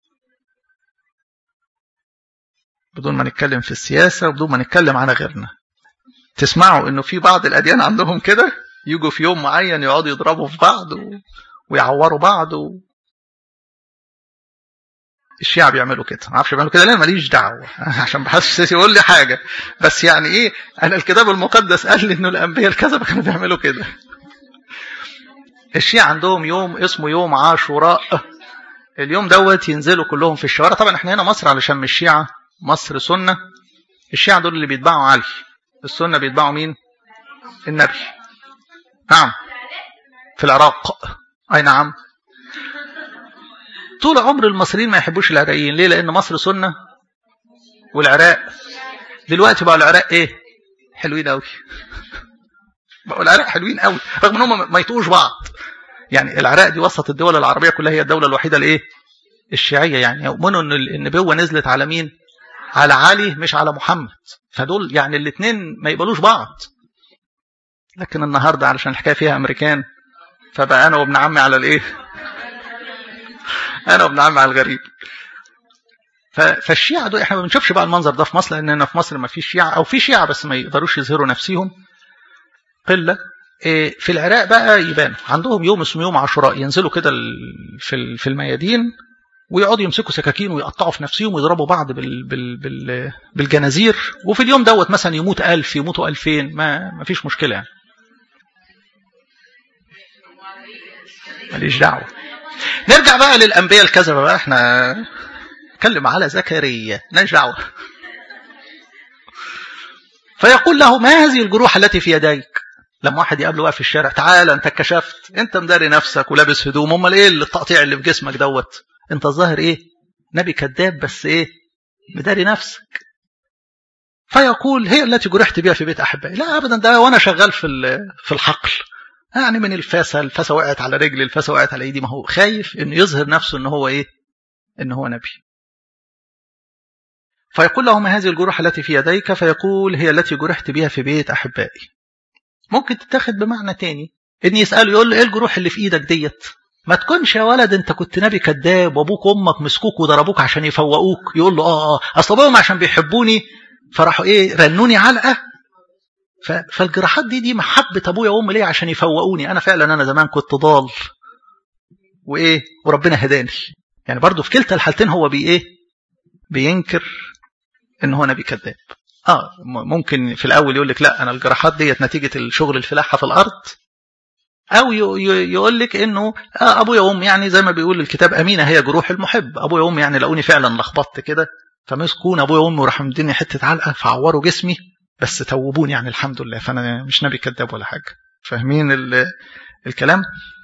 Speaker 1: بدون ما نتكلم في السياسة وبدون ما نتكلم عن غيرنا تسمعوا انه في بعض الاديان عندهم كده يجوا في يوم معين يقعدوا يضربوا في بعض و... ويعوروا بعض و... الشيعة بيعملوا كده ما اعرفش بيعملوا كده ليه ماليش دعوه عشان بحسس يقول لي حاجه بس يعني ايه انا الكتاب المقدس قال لي انه الانبياء الكذبه كانوا بيعملوا كده الشيعة عندهم يوم اسمه يوم عاشوراء اليوم دوت ينزلوا كلهم في الشوارع طبعا احنا هنا مصر علشان مش شيعة مصر سنة الشيعة دول اللي بيتبعوا علي السنة بيتبعوا مين النبي نعم في العراق أي نعم طول عمر المصريين ما يحبوش العراقيين ليه لأن مصر سنة والعراق دلوقتي بقى العراق ايه حلوين قوي بقوا العراق حلوين قوي رغم ان هم ما يطوش بعض يعني العراق دي وسط الدول العربية كلها هي الدولة الوحيدة الايه الشيعية يعني يؤمنوا ان النبوة نزلت على مين على علي مش على محمد فدول يعني الاثنين ما يقبلوش بعض لكن النهارده علشان الحكايه فيها امريكان فبقى انا وابن عمي على الايه انا وابن عمي على الغريب فالشيعة دول احنا ما بنشوفش بقى المنظر ده في مصر لاننا في مصر ما فيش شيعة او في شيعة بس ما يقدروش يظهروا نفسهم قلة في العراق بقى يبان عندهم يوم اسمه يوم عاشوراء ينزلوا كده في الميادين ويقعدوا يمسكوا سكاكين ويقطعوا في نفسهم ويضربوا بعض بال بال بال بالجنازير وفي اليوم دوت مثلا يموت ألف يموتوا ألفين ما, ما فيش مشكلة يعني ماليش دعوة نرجع بقى للأنبياء الكذبة بقى احنا نتكلم على زكريا ماليش دعوة فيقول له ما هذه الجروح التي في يديك لما واحد يقابله بقى في الشارع تعالى انت اتكشفت انت مداري نفسك ولابس هدوم امال ايه التقطيع اللي في جسمك دوت انت الظاهر ايه نبي كذاب بس ايه مداري نفسك فيقول هي التي جرحت بها في بيت احبائي لا ابدا ده وانا شغال في في الحقل يعني من الفاسه الفاسه وقعت على رجلي الفاسه وقعت على ايدي ما هو خايف انه يظهر نفسه ان هو ايه ان هو نبي فيقول لهم هذه الجروح التي في يديك فيقول هي التي جرحت بها في بيت احبائي ممكن تتاخد بمعنى تاني ان يساله يقول له ايه الجروح اللي في ايدك ديت ما تكونش يا ولد انت كنت نبي كذاب وابوك وامك مسكوك وضربوك عشان يفوقوك يقول له اه اه اصل ابوهم عشان بيحبوني فراحوا ايه رنوني علقه فالجراحات دي دي محبه ابويا وامي ليه عشان يفوقوني انا فعلا انا زمان كنت ضال وايه وربنا هداني يعني برضو في كلتا الحالتين هو بي ايه بينكر ان هو نبي كذاب اه ممكن في الاول يقول لك لا انا الجراحات ديت نتيجه الشغل الفلاحه في الارض او يقول لك انه آه ابويا وامي يعني زي ما بيقول الكتاب امينه هي جروح المحب ابويا وامي يعني لقوني فعلا لخبطت كده فمسكون ابويا وامي وراحوا مديني حته علقه فعوروا جسمي بس توبوني يعني الحمد لله فانا مش نبي كذاب ولا حاجه فاهمين الكلام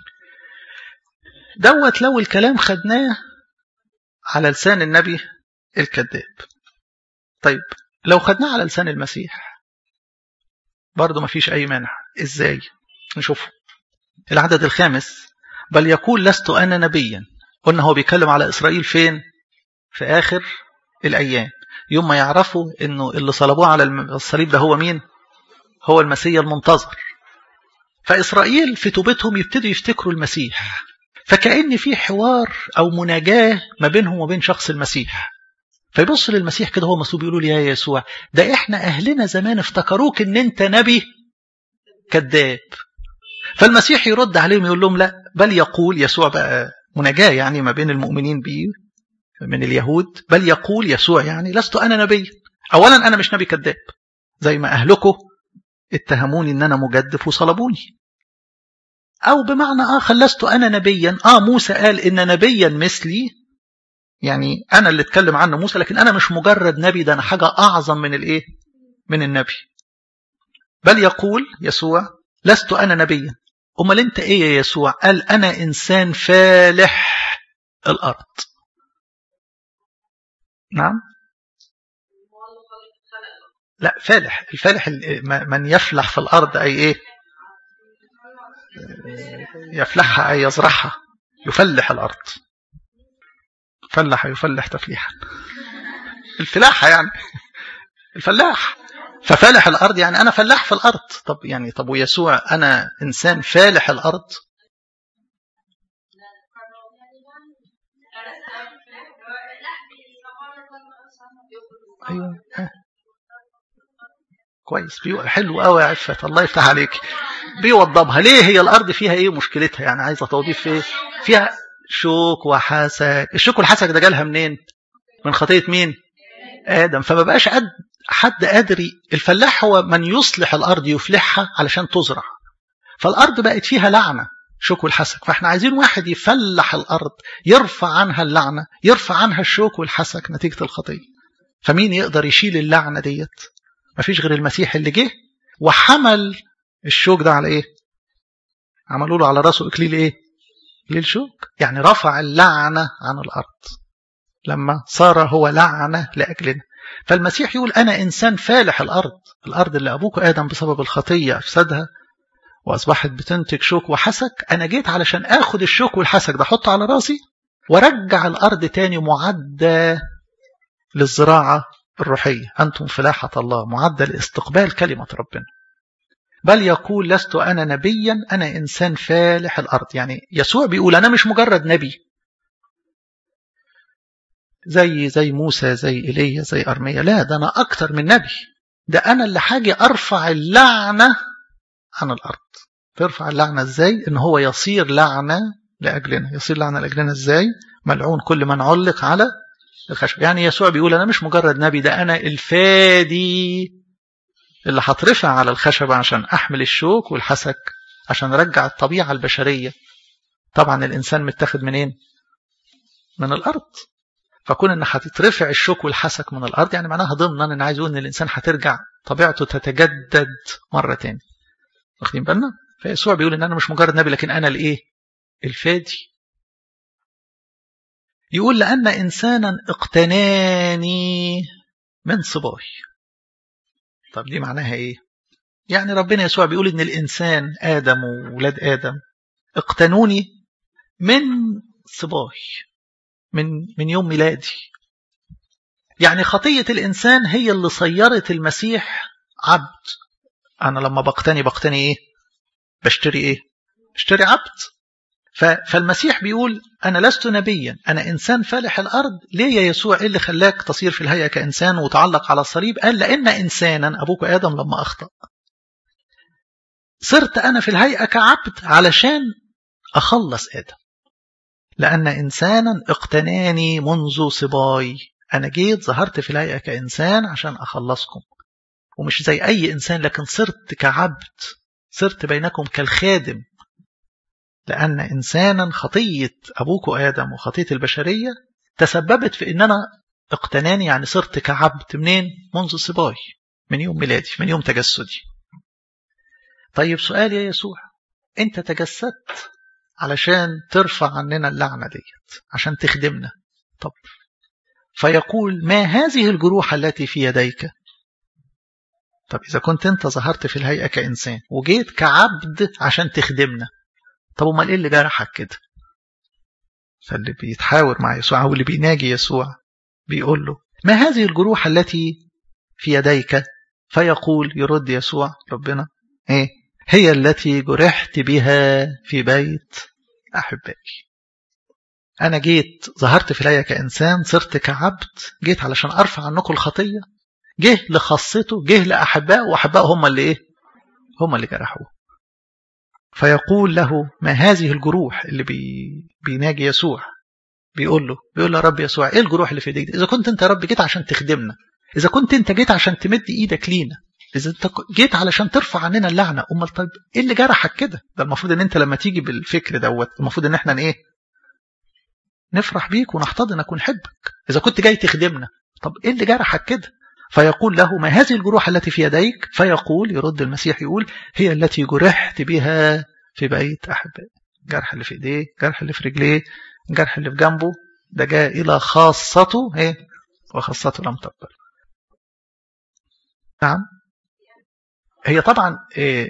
Speaker 1: دوت لو الكلام خدناه على لسان النبي الكذاب طيب لو خدناه على لسان المسيح برضه ما فيش أي مانع إزاي نشوفه العدد الخامس بل يقول لست أنا نبيا قلنا هو بيتكلم على إسرائيل فين في آخر الأيام يوم ما يعرفوا أنه اللي صلبوه على الصليب ده هو مين هو المسيح المنتظر فإسرائيل في توبتهم يبتدوا يفتكروا المسيح فكأن في حوار أو مناجاة ما بينهم وبين شخص المسيح فيبص للمسيح كده هو مسلوب يقولوا يا يسوع ده احنا أهلنا زمان افتكروك ان انت نبي كذاب فالمسيح يرد عليهم يقول لهم لا بل يقول يسوع بقى مناجاة يعني ما بين المؤمنين بيه من اليهود بل يقول يسوع يعني لست أنا نبي أولا أنا مش نبي كذاب زي ما أهلكم اتهموني ان انا مجدف وصلبوني او بمعنى اخر لست انا نبيا اه موسى قال ان نبيا مثلي يعني انا اللي اتكلم عنه موسى لكن انا مش مجرد نبي ده انا حاجه اعظم من الايه من النبي بل يقول يسوع لست انا نبيا امال انت ايه يا يسوع قال انا انسان فالح الارض نعم لا فالح الفالح من يفلح في الأرض أي إيه يفلحها أي يزرعها يفلح الأرض فلح يفلح تفليحا الفلاحة يعني الفلاح ففالح الأرض يعني أنا فلاح في الأرض طب يعني طب ويسوع أنا إنسان فالح الأرض أيوة كويس حلو قوي يا عفت الله يفتح عليك بيوضبها ليه هي الارض فيها ايه مشكلتها يعني عايزه توضيب في ايه فيها شوك وحسك الشوك والحسك ده جالها منين من خطيه مين ادم فما بقاش قد حد قادر الفلاح هو من يصلح الارض يفلحها علشان تزرع فالارض بقت فيها لعنه شوك والحسك فاحنا عايزين واحد يفلح الارض يرفع عنها اللعنه يرفع عنها الشوك والحسك نتيجه الخطيه فمين يقدر يشيل اللعنه ديت مفيش غير المسيح اللي جه وحمل الشوك ده على ايه عملوا له على راسه اكليل ايه اكليل شوك يعني رفع اللعنه عن الارض لما صار هو لعنه لاجلنا فالمسيح يقول انا انسان فالح الارض الارض اللي ابوك ادم بسبب الخطيه افسدها واصبحت بتنتج شوك وحسك انا جيت علشان اخد الشوك والحسك ده احطه على راسي وارجع الارض تاني معده للزراعه الروحية أنتم فلاحة الله معدة لاستقبال كلمة ربنا بل يقول لست أنا نبيا أنا إنسان فالح الأرض يعني يسوع بيقول أنا مش مجرد نبي زي زي موسى زي إيليا زي أرميا لا ده أنا أكتر من نبي ده أنا اللي حاجة أرفع اللعنة عن الأرض ترفع اللعنة إزاي إن هو يصير لعنة لأجلنا يصير لعنة لأجلنا إزاي ملعون كل من علق على الخشب يعني يسوع بيقول أنا مش مجرد نبي ده أنا الفادي اللي هترفع على الخشبة عشان أحمل الشوك والحسك عشان أرجع الطبيعة البشرية طبعا الإنسان متاخد منين من الأرض فكون ان هتترفع الشوك والحسك من الارض يعني معناها ضمنا ان عايز اقول ان الانسان هترجع طبيعته تتجدد مره تاني واخدين بالنا فيسوع بيقول ان انا مش مجرد نبي لكن انا الايه الفادي يقول لان انسانا اقتناني من صباي طب دي معناها ايه يعني ربنا يسوع بيقول ان الانسان ادم وولاد ادم اقتنوني من صباي من من يوم ميلادي يعني خطية الإنسان هي اللي صيرت المسيح عبد أنا لما بقتني بقتني إيه بشتري إيه اشتري عبد فالمسيح بيقول أنا لست نبيا أنا إنسان فالح الأرض ليه يا يسوع إيه اللي خلاك تصير في الهيئة كإنسان وتعلق على الصليب قال لأن إنسانا أبوك آدم لما أخطأ صرت أنا في الهيئة كعبد علشان أخلص آدم لأن إنسانا اقتناني منذ صباي أنا جيت ظهرت في الهيئة كإنسان عشان أخلصكم ومش زي أي إنسان لكن صرت كعبد صرت بينكم كالخادم لأن إنسانا خطية أبوك آدم وخطية البشرية تسببت في إن أنا اقتناني يعني صرت كعبد منين؟ منذ صباي من يوم ميلادي من يوم تجسدي طيب سؤال يا يسوع أنت تجسدت علشان ترفع عننا اللعنة ديت عشان تخدمنا طب فيقول ما هذه الجروح التي في يديك طب إذا كنت أنت ظهرت في الهيئة كإنسان وجيت كعبد عشان تخدمنا طب امال ايه اللي جرحك كده فاللي بيتحاور مع يسوع او اللي بيناجي يسوع بيقول له ما هذه الجروح التي في يديك فيقول يرد يسوع ربنا ايه هي التي جرحت بها في بيت احبائي انا جيت ظهرت في الهيئه كانسان صرت كعبد جيت علشان ارفع عنكم الخطيه جه لخاصته جه لاحبائه واحبائه هم اللي ايه هم اللي جرحوه فيقول له ما هذه الجروح اللي بي... بيناجي يسوع بيقول له بيقول له يا رب يسوع ايه الجروح اللي في ايديك اذا كنت انت يا رب جيت عشان تخدمنا اذا كنت انت جيت عشان تمد ايدك لينا اذا انت جيت علشان ترفع عننا اللعنه امال طيب ايه اللي جرحك كده ده المفروض ان انت لما تيجي بالفكر دوت المفروض ان احنا ايه نفرح بيك ونحتضنك ونحبك اذا كنت جاي تخدمنا طب ايه اللي جرحك كده فيقول له ما هذه الجروح التي في يديك فيقول يرد المسيح يقول هي التي جرحت بها في بيت أحبائي جرح اللي في ايديه جرح اللي في رجليه جرح اللي في جنبه ده جاء إلى خاصته ايه وخاصته لم تقبل نعم هي طبعا إيه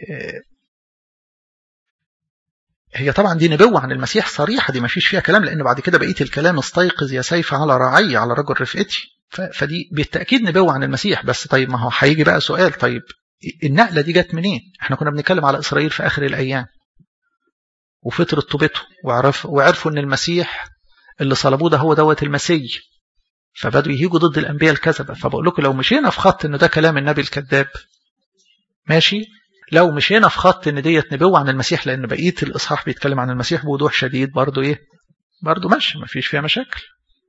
Speaker 1: هي طبعا دي نبوة عن المسيح صريحة دي ما فيش فيها كلام لأن بعد كده بقية الكلام استيقظ يا سيف على رعي على رجل رفقتي فدي بالتأكيد نبوة عن المسيح بس طيب ما هو هيجي بقى سؤال طيب النقلة دي جت منين احنا كنا بنتكلم على إسرائيل في آخر الأيام وفترة طوبته وعرف وعرفوا ان المسيح اللي صلبوه ده هو دوت المسيح فبدوا يهيجوا ضد الأنبياء الكذبة فبقول لكم لو مشينا في خط انه ده كلام النبي الكذاب ماشي لو مشينا في خط ان ديت نبوة عن المسيح لان بقية الإصحاح بيتكلم عن المسيح بوضوح شديد برضه ايه برضه ماشي ما فيش فيها مشاكل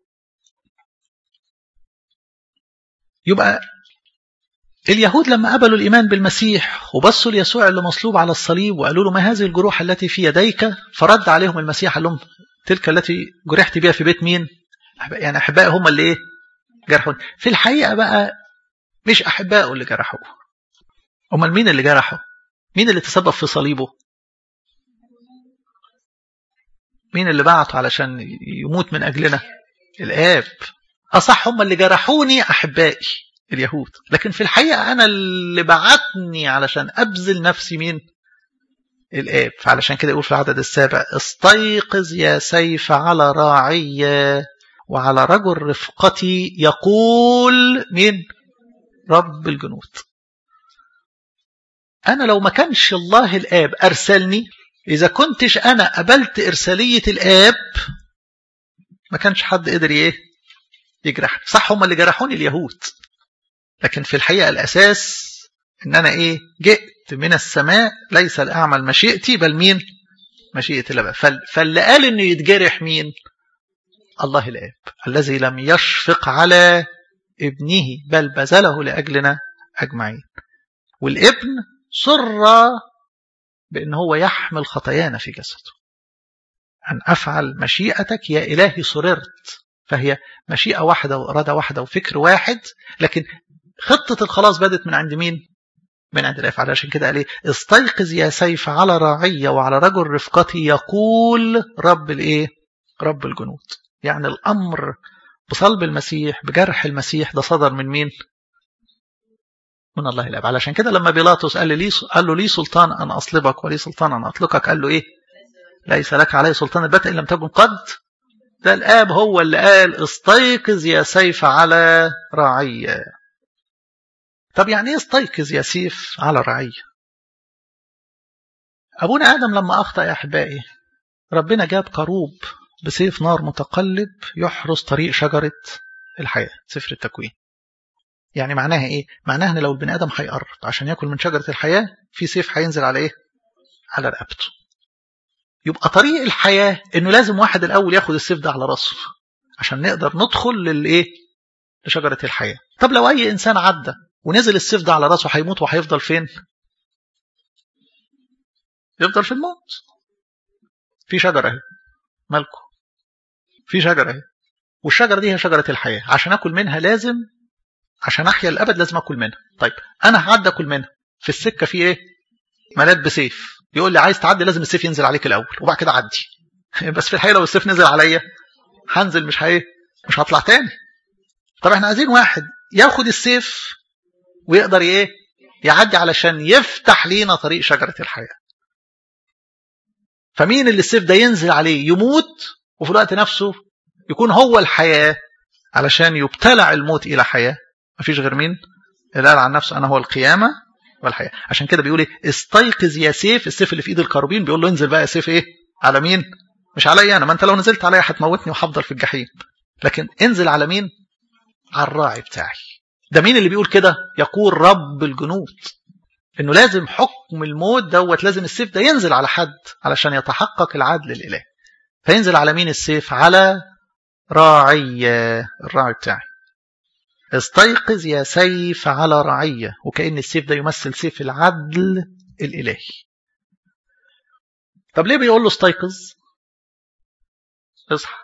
Speaker 1: يبقى اليهود لما قبلوا الإيمان بالمسيح وبصوا ليسوع اللي مصلوب على الصليب وقالوا له ما هذه الجروح التي في يديك فرد عليهم المسيح قال لهم تلك التي جرحت بها في بيت مين يعني أحبائي هم اللي إيه جرحون في الحقيقة بقى مش أحبائه اللي جرحوه أمال مين اللي جرحه مين اللي تسبب في صليبه مين اللي بعته علشان يموت من أجلنا الآب أصح هم اللي جرحوني أحبائي اليهود لكن في الحقيقة أنا اللي بعتني علشان أبذل نفسي مين الآب فعلشان كده يقول في العدد السابع استيقظ يا سيف على راعي وعلى رجل رفقتي يقول مين رب الجنود أنا لو ما كانش الله الآب أرسلني إذا كنتش أنا قبلت إرسالية الآب ما كانش حد قدر إيه يجرحني صح هم اللي جرحوني اليهود لكن في الحقيقة الأساس إن أنا إيه جئت من السماء ليس لأعمل مشيئتي بل مين مشيئة الله فاللي قال إنه يتجرح مين الله الآب الذي لم يشفق على ابنه بل بذله لأجلنا أجمعين والابن سر بأن هو يحمل خطايانا في جسده أن أفعل مشيئتك يا إلهي سررت فهي مشيئة واحدة وإرادة واحدة وفكر واحد لكن خطة الخلاص بدت من عند مين؟ من عند الآب علشان كده قال ايه استيقظ يا سيف على راعية وعلى رجل رفقتي يقول رب الايه؟ رب الجنود يعني الأمر بصلب المسيح بجرح المسيح ده صدر من مين؟ من الله الآب علشان كده لما بيلاطس قال لي قال له لي سلطان أن أصلبك ولي سلطان أن أطلقك قال له إيه؟ ليس لك علي سلطان البتة إن لم تكن قد ده الآب هو اللي قال استيقظ يا سيف على رعية طب يعني ايه استيقظ يا سيف على رعية أبونا آدم لما أخطأ يا أحبائي ربنا جاب كروب بسيف نار متقلب يحرس طريق شجرة الحياة سفر التكوين يعني معناها ايه معناها ان لو البني ادم هيقرب عشان ياكل من شجره الحياه في سيف هينزل على ايه على رقبته يبقى طريق الحياه انه لازم واحد الاول ياخد السيف ده على راسه عشان نقدر ندخل للايه لشجرة الحياة طب لو أي إنسان عدى ونزل السيف ده على راسه هيموت وهيفضل فين يفضل في الموت في شجرة اهي مالكم في شجرة اهي والشجرة دي هي شجرة الحياة عشان أكل منها لازم عشان أحيا الأبد لازم أكل منها طيب أنا هعدي أكل منها في السكة في إيه ملاك بسيف يقول لي عايز تعدي لازم السيف ينزل عليك الأول وبعد كده عدي بس في الحقيقة لو السيف نزل عليا هنزل مش هي مش هطلع تاني طب احنا عايزين واحد ياخد السيف ويقدر ايه يعدي علشان يفتح لينا طريق شجرة الحياة فمين اللي السيف ده ينزل عليه يموت وفي الوقت نفسه يكون هو الحياة علشان يبتلع الموت إلى حياة مفيش غير مين اللي قال عن نفسه أنا هو القيامة والحياة عشان كده بيقول ايه استيقظ يا سيف السيف اللي في ايد الكروبين بيقول له انزل بقى يا سيف ايه على مين مش عليا انا ما انت لو نزلت عليا هتموتني وهفضل في الجحيم لكن انزل على مين على الراعي بتاعي ده مين اللي بيقول كده يقول رب الجنود انه لازم حكم الموت دوت لازم السيف ده ينزل على حد علشان يتحقق العدل الالهي فينزل على مين السيف على راعي الراعي بتاعي استيقظ يا سيف على رعية وكأن السيف ده يمثل سيف العدل الإلهي طب ليه بيقول له استيقظ اصحى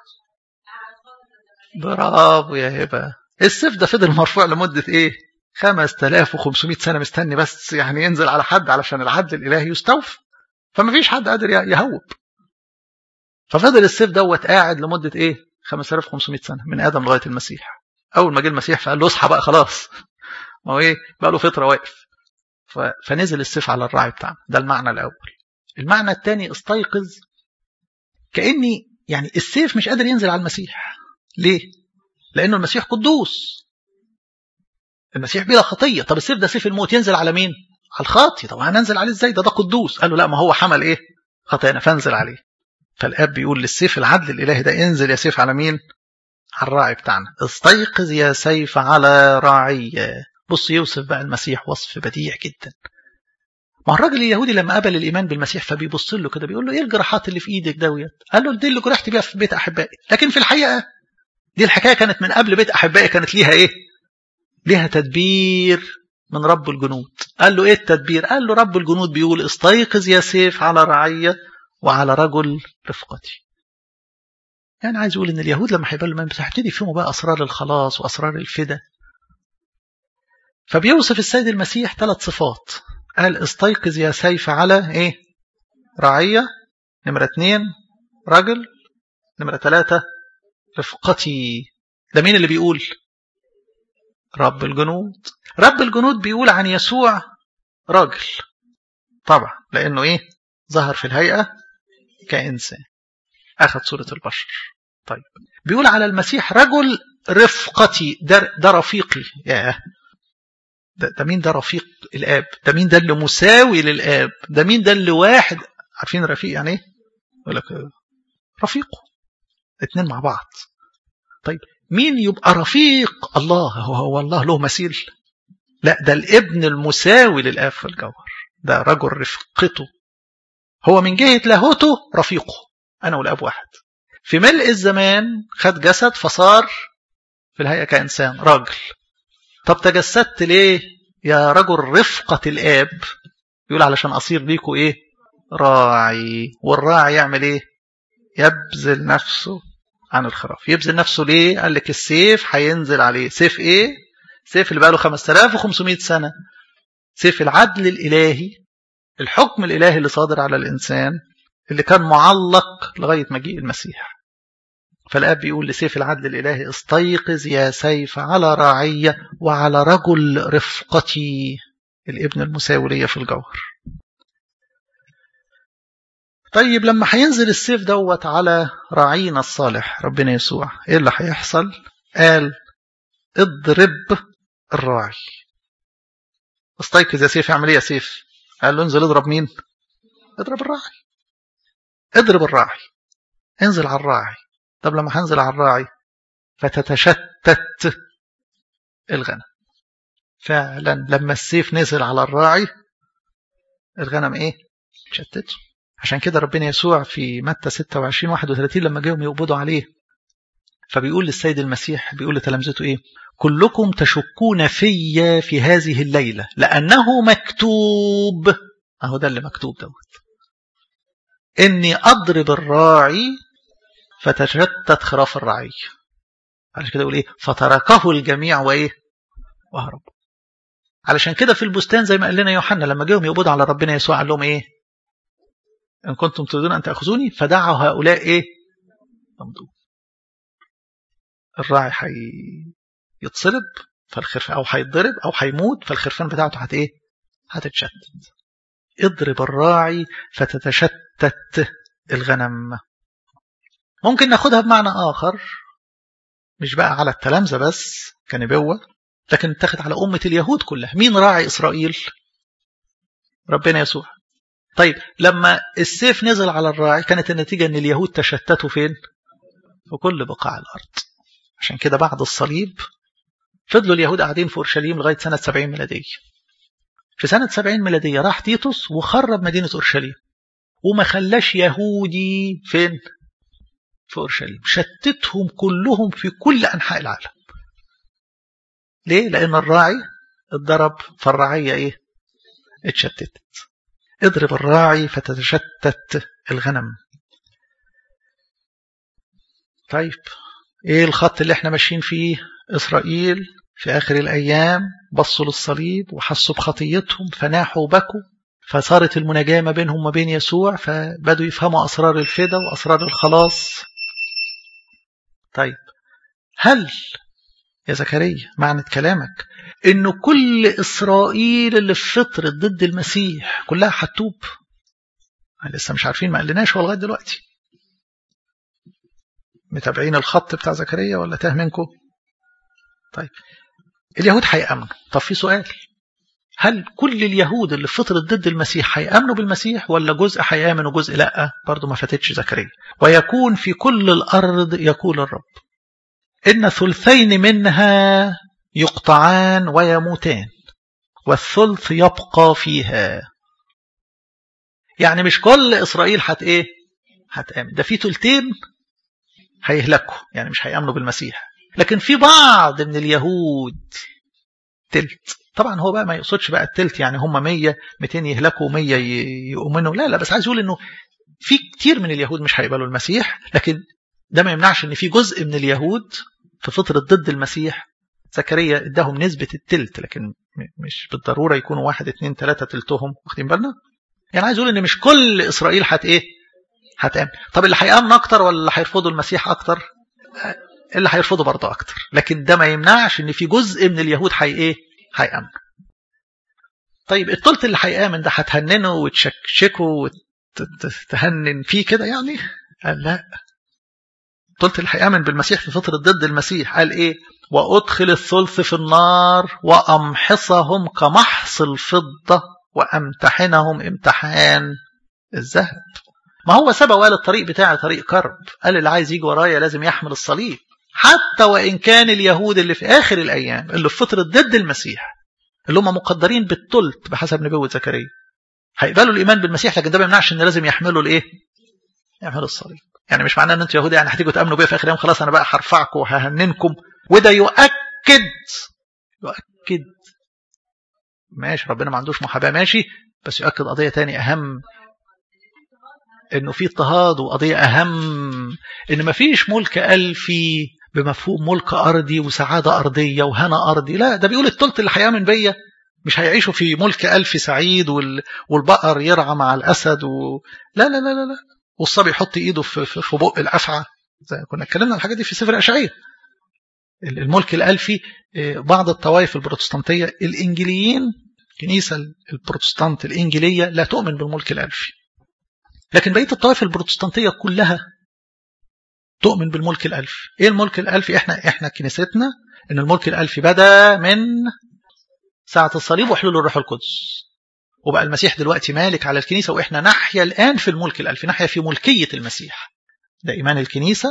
Speaker 1: برافو يا هبة السيف ده فضل مرفوع لمدة ايه 5500 سنة مستني بس يعني ينزل على حد علشان العدل الإلهي يستوفى فما فيش حد قادر يهوب ففضل السيف دوت قاعد لمدة ايه 5500 سنة من آدم لغاية المسيح أول ما جه المسيح فقال له اصحى بقى خلاص ما هو ايه بقى له فترة واقف فنزل السيف على الراعي بتاعنا ده المعنى الأول المعنى الثاني استيقظ كأني يعني السيف مش قادر ينزل على المسيح ليه؟ لأنه المسيح قدوس المسيح بلا خطية طب السيف ده سيف الموت ينزل على مين؟ على الخاطي طب هننزل عليه ازاي ده ده قدوس قال له لا ما هو حمل ايه خطايانا فانزل عليه فالاب بيقول للسيف العدل الالهي ده انزل يا سيف على مين على الراعي بتاعنا استيقظ يا سيف على راعي بص يوسف بقى المسيح وصف بديع جدا ما الراجل اليهودي لما قبل الايمان بالمسيح فبيبص له كده بيقول له ايه الجراحات اللي في ايدك دوت قال له دي اللي جرحت بيها في بيت احبائي لكن في الحقيقه دي الحكايه كانت من قبل بيت احبائي كانت ليها ايه ليها تدبير من رب الجنود قال له ايه التدبير قال له رب الجنود بيقول استيقظ يا سيف على رعية وعلى رجل رفقتي يعني عايز يقول ان اليهود لما هيبقى لهم هيبتدي يفهموا بقى اسرار الخلاص واسرار الفدا فبيوصف السيد المسيح ثلاث صفات قال استيقظ يا سيف على ايه رعية نمرة اثنين رجل نمرة ثلاثة رفقتي ده مين اللي بيقول رب الجنود رب الجنود بيقول عن يسوع راجل طبعا لأنه إيه ظهر في الهيئة كإنسان أخذ صورة البشر طيب بيقول على المسيح رجل رفقتي ده, ده رفيقي ياه ده, ده مين ده رفيق الآب ده مين ده اللي مساوي للآب ده مين ده اللي واحد عارفين رفيق يعني ايه يقول لك رفيقه اتنين مع بعض طيب مين يبقى رفيق الله هو, هو الله له مثيل لا ده الابن المساوي للآب في الجوهر ده رجل رفقته هو من جهة لاهوته رفيقه أنا والآب واحد في ملء الزمان خد جسد فصار في الهيئة كإنسان راجل طب تجسدت ليه يا رجل رفقة الآب يقول علشان أصير بيكوا إيه راعي والراعي يعمل إيه يبذل نفسه عن الخراف يبذل نفسه ليه قال لك السيف هينزل عليه سيف ايه سيف اللي بقاله 5500 سنة سيف العدل الإلهي الحكم الإلهي اللي صادر على الإنسان اللي كان معلق لغاية مجيء المسيح فالآب بيقول لسيف العدل الإلهي استيقظ يا سيف على راعية وعلى رجل رفقتي الابن المساوي لي في الجوهر طيب لما هينزل السيف دوت على راعينا الصالح ربنا يسوع ايه اللي هيحصل قال اضرب الراعي استيقظ يا سيف اعمل ايه يا سيف قال له انزل اضرب مين اضرب الراعي اضرب الراعي انزل على الراعي طب لما هنزل على الراعي فتتشتت الغنم فعلا لما السيف نزل على الراعي الغنم ايه فبيقول للسيد المسيح بيقول لتلامذته ايه كلكم تشكون في في هذه الليلة لأنه مكتوب أهو ده اللي مكتوب دوت إني أضرب الراعي فتشتت خراف الرعي علشان كده يقول إيه فتركه الجميع وإيه وهرب علشان كده في البستان زي ما قال لنا يوحنا لما جاهم يقبضوا على ربنا يسوع قال لهم إيه إن كنتم تريدون أن تأخذوني فدعوا هؤلاء إيه يمضوا الراعي حي يتصلب فالخرفان او هيتضرب او هيموت فالخرفان بتاعته هت ايه هتتشتت اضرب الراعي فتتشتت الغنم ممكن ناخدها بمعنى اخر مش بقى على التلامذه بس كنبوه لكن اتخذ على امه اليهود كلها مين راعي اسرائيل ربنا يسوع طيب لما السيف نزل على الراعي كانت النتيجه ان اليهود تشتتوا فين في كل بقاع الارض عشان كده بعد الصليب فضلوا اليهود قاعدين في اورشليم لغايه سنه 70 ميلاديه. في سنه 70 ميلاديه راح تيتوس وخرب مدينه اورشليم وما خلاش يهودي فين؟ في اورشليم، شتتهم كلهم في كل انحاء العالم. ليه؟ لان الراعي اتضرب فالرعيه ايه؟ اتشتتت. اضرب الراعي فتتشتت الغنم. طيب ايه الخط اللي احنا ماشيين فيه؟ إسرائيل في آخر الأيام بصوا للصليب وحسوا بخطيتهم فناحوا وبكوا فصارت المناجاة ما بينهم وما بين يسوع فبدوا يفهموا أسرار الفدا وأسرار الخلاص طيب هل يا زكريا معنى كلامك إنه كل إسرائيل اللي في فطرة ضد المسيح كلها هتوب لسه مش عارفين ما قلناش هو لغاية دلوقتي متابعين الخط بتاع زكريا ولا تاه منكم طيب اليهود هيأمنوا طب في سؤال هل كل اليهود اللي فطرت ضد المسيح هيأمنوا بالمسيح ولا جزء هيآمن وجزء لا برضه ما فاتتش زكريا ويكون في كل الأرض يقول الرب إن ثلثين منها يقطعان ويموتان والثلث يبقى فيها يعني مش كل إسرائيل هت إيه هتآمن ده في ثلثين هيهلكوا يعني مش هيأمنوا بالمسيح لكن في بعض من اليهود تلت طبعا هو بقى ما يقصدش بقى التلت يعني هم 100 200 يهلكوا 100 يؤمنوا لا لا بس عايز يقول انه في كتير من اليهود مش هيقبلوا المسيح لكن ده ما يمنعش ان في جزء من اليهود في فترة ضد المسيح زكريا اداهم نسبة التلت لكن مش بالضرورة يكونوا واحد اتنين تلاتة تلتهم واخدين بالنا يعني عايز يقول ان مش كل اسرائيل هت ايه هتآمن طب اللي هيآمن اكتر ولا اللي هيرفضوا المسيح اكتر اللي هيرفضوا برضه اكتر لكن ده ما يمنعش ان في جزء من اليهود هي ايه هيامن طيب التلت اللي هيامن ده هتهننه وتشكشكه وتهنن فيه كده يعني قال لا التلت اللي هيامن بالمسيح في فتره ضد المسيح قال ايه وادخل الثلث في النار وامحصهم كمحص الفضه وامتحنهم امتحان الذهب ما هو سبق وقال الطريق بتاعي طريق كرب قال اللي عايز يجي ورايا لازم يحمل الصليب حتى وإن كان اليهود اللي في آخر الأيام اللي في فترة ضد المسيح اللي هم مقدرين بالتلت بحسب نبوة زكريا هيقبلوا الإيمان بالمسيح لكن ده ما يمنعش إن لازم يحملوا الإيه؟ يحملوا الصليب يعني مش معناه إن أنتوا يهود يعني هتيجوا تأمنوا بيا في آخر يوم خلاص أنا بقى هرفعكم وههننكم وده يؤكد يؤكد ماشي ربنا ما عندوش محاباة ماشي بس يؤكد قضية تاني أهم انه في اضطهاد وقضيه اهم ان ما فيش ملك الفي بمفهوم ملك ارضي وسعاده ارضيه وهنا ارضي لا ده بيقول الثلث اللي هيامن بيا مش هيعيشوا في ملك الفي سعيد وال... والبقر يرعى مع الاسد و... لا لا لا لا لا والصبي يحط ايده في, في, في بق الافعى زي كنا اتكلمنا عن الحاجات دي في سفر اشعياء الملك الالفي بعض الطوائف البروتستانتيه الانجيليين الكنيسه البروتستانت الانجيليه لا تؤمن بالملك الالفي لكن بقيه الطوائف البروتستانتيه كلها تؤمن بالملك الالفي ايه الملك الالفي احنا احنا كنيستنا ان الملك الالفي بدا من ساعه الصليب وحلول الروح القدس وبقى المسيح دلوقتي مالك على الكنيسه واحنا نحيا الان في الملك الالفي نحيا في ملكيه المسيح ده ايمان الكنيسه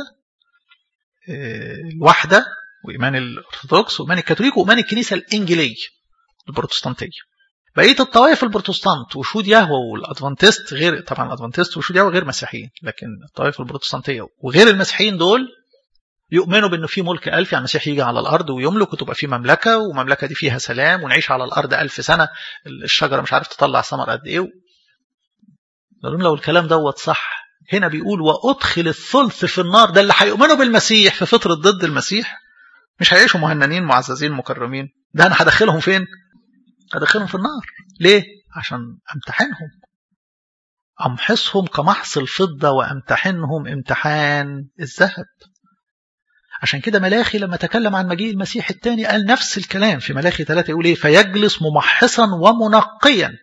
Speaker 1: الواحده وايمان الارثوذكس وايمان الكاثوليك وايمان الكنيسه الانجيليه البروتستانتيه بقيه الطوائف البروتستانت وشهود يهوه والادفانتست غير طبعا الادفانتست وشهود يهوه غير مسيحيين لكن الطوائف البروتستانتيه وغير المسيحيين دول يؤمنوا بأنه في ملك ألف يعني المسيح يجي على الأرض ويملك وتبقى في مملكة والمملكة دي فيها سلام ونعيش على الأرض ألف سنة الشجرة مش عارف تطلع ثمر قد إيه لو الكلام دوت صح هنا بيقول وأدخل الثلث في النار ده اللي هيؤمنوا بالمسيح في فترة ضد المسيح مش هيعيشوا مهننين معززين مكرمين ده أنا هدخلهم فين؟ هدخلهم في النار ليه؟ عشان أمتحنهم أمحصهم كمحص الفضة وأمتحنهم امتحان الذهب عشان كده ملاخي لما تكلم عن مجيء المسيح الثاني قال نفس الكلام في ملاخي ثلاثة يقول ايه فيجلس ممحصا ومنقيا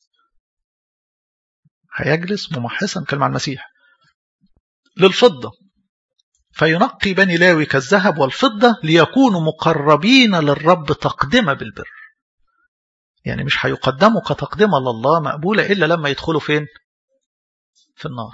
Speaker 1: هيجلس ممحصا كلمة عن المسيح للفضة فينقي بني لاوي كالذهب والفضة ليكونوا مقربين للرب تقدمة بالبر يعني مش هيقدموا كتقدمة لله مقبولة إلا لما يدخلوا فين في النار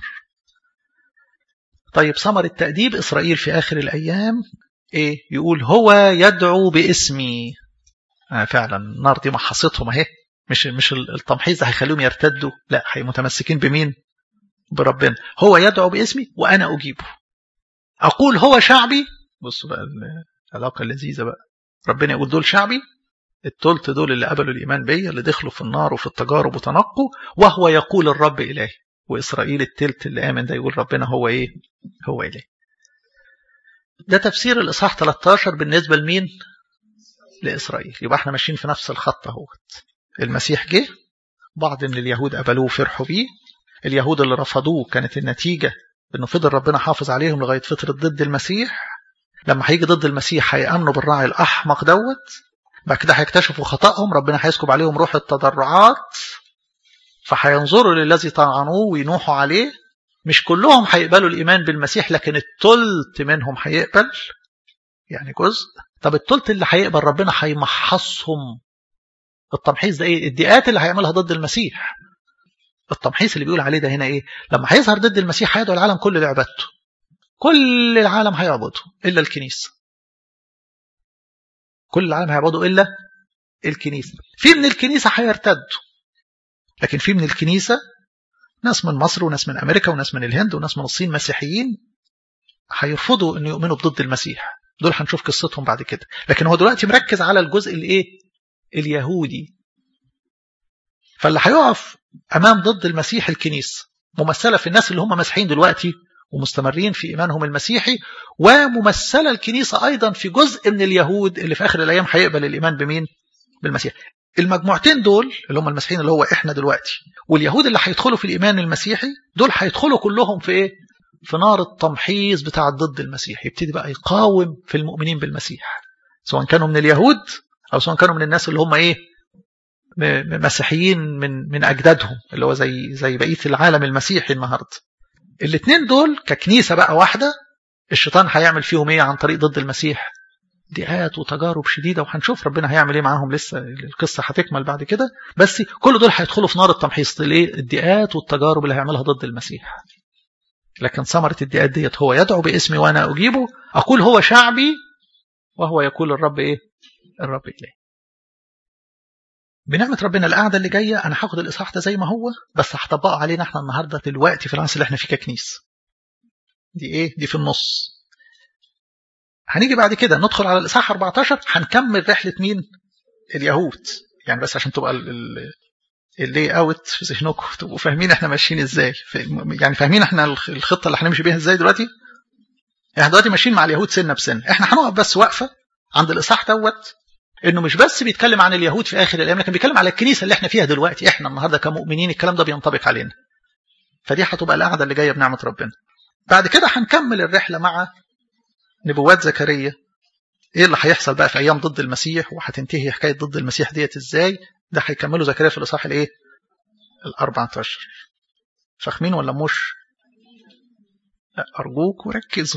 Speaker 1: طيب ثمر التأديب إسرائيل في آخر الأيام إيه يقول هو يدعو باسمي آه فعلا النار دي محصتهم أهي مش مش التمحيص ده هيخليهم يرتدوا لا هي متمسكين بمين بربنا هو يدعو باسمي وأنا أجيبه أقول هو شعبي بصوا بقى العلاقة اللذيذة بقى ربنا يقول دول شعبي التلت دول اللي قبلوا الإيمان بيا اللي دخلوا في النار وفي التجارب وتنقوا وهو يقول الرب إلهي وإسرائيل التلت اللي آمن ده يقول ربنا هو إيه هو إلهي ده تفسير الإصحاح 13 بالنسبة لمين لإسرائيل يبقى احنا ماشيين في نفس الخط اهوت المسيح جه بعض من اليهود قبلوه وفرحوا بيه اليهود اللي رفضوه كانت النتيجة انه فضل ربنا حافظ عليهم لغاية فترة ضد المسيح لما هيجي ضد المسيح هيأمنوا بالراعي الأحمق دوت بعد كده هيكتشفوا خطأهم ربنا هيسكب عليهم روح التضرعات فهينظروا للذي طعنوه وينوحوا عليه مش كلهم هيقبلوا الإيمان بالمسيح لكن التلت منهم هيقبل يعني جزء طب التلت اللي هيقبل ربنا هيمحصهم التمحيص ده ايه الدقات اللي هيعملها ضد المسيح التمحيص اللي بيقول عليه ده هنا ايه لما هيظهر ضد المسيح هيدعو العالم كل لعبادته كل العالم هيعبده الا الكنيسه كل العالم هيعبدوا الا الكنيسه في من الكنيسه هيرتدوا لكن في من الكنيسه ناس من مصر وناس من امريكا وناس من الهند وناس من الصين مسيحيين هيرفضوا ان يؤمنوا بضد المسيح دول هنشوف قصتهم بعد كده لكن هو دلوقتي مركز على الجزء الايه اليهودي فاللي هيقف امام ضد المسيح الكنيسه ممثله في الناس اللي هم مسيحيين دلوقتي ومستمرين في ايمانهم المسيحي وممثله الكنيسه ايضا في جزء من اليهود اللي في اخر الايام هيقبل الايمان بمين بالمسيح المجموعتين دول اللي هم المسيحيين اللي هو احنا دلوقتي واليهود اللي هيدخلوا في الايمان المسيحي دول هيدخلوا كلهم في ايه في نار التمحيص بتاع ضد المسيح يبتدي بقى يقاوم في المؤمنين بالمسيح سواء كانوا من اليهود او سواء كانوا من الناس اللي هم ايه مسيحيين من من اجدادهم اللي هو زي زي بقيه العالم المسيحي النهارده الاثنين دول ككنيسه بقى واحده الشيطان هيعمل فيهم ايه عن طريق ضد المسيح ضيقات وتجارب شديده وهنشوف ربنا هيعمل ايه معاهم لسه القصه هتكمل بعد كده بس كل دول هيدخلوا في نار التمحيص الايه الضيقات والتجارب اللي هيعملها ضد المسيح لكن ثمره الضيقات ديت هو يدعو باسمي وانا اجيبه اقول هو شعبي وهو يقول الرب ايه الرب اليه بنعمة ربنا القعدة اللي جاية أنا هاخد الإصحاح ده زي ما هو بس هطبقه علينا احنا النهاردة دلوقتي في العصر اللي احنا فيه ككنيس دي إيه؟ دي في النص هنيجي بعد كده ندخل على الإصحاح 14 هنكمل رحلة مين؟ اليهود يعني بس عشان تبقى اللي اوت في ذهنكم تبقوا فاهمين احنا ماشيين ازاي يعني فاهمين احنا الخطه اللي هنمشي بيها ازاي دلوقتي احنا دلوقتي ماشيين مع اليهود سنه بسنه احنا هنقف بس واقفه عند الاصحاح دوت انه مش بس بيتكلم عن اليهود في اخر الايام لكن بيتكلم على الكنيسه اللي احنا فيها دلوقتي احنا النهارده كمؤمنين الكلام ده بينطبق علينا فدي هتبقى القعده اللي جايه بنعمه ربنا بعد كده هنكمل الرحله مع نبوات زكريا ايه اللي هيحصل بقى في ايام ضد المسيح وهتنتهي حكايه ضد المسيح ديت ازاي ده هيكملوا زكريا في الاصحاح الايه ال 14 فاهمين ولا مش لا ارجوك وركزوا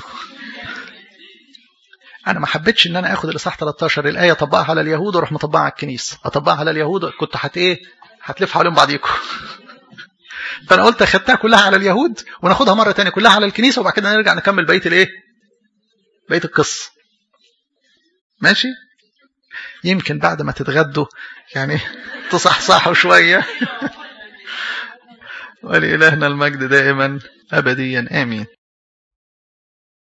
Speaker 1: انا ما حبيتش ان انا اخد الاصحاح 13 الايه اطبقها على اليهود واروح مطبقها على الكنيسه اطبقها على اليهود كنت هت ايه هتلف حوالين بعضيكم فانا قلت اخدتها كلها على اليهود وناخدها مره ثانيه كلها على الكنيسه وبعد كده نرجع نكمل بقيه الايه بقيه القصه ماشي يمكن بعد ما تتغدوا يعني تصحصحوا شويه ولإلهنا المجد دائما أبديا آمين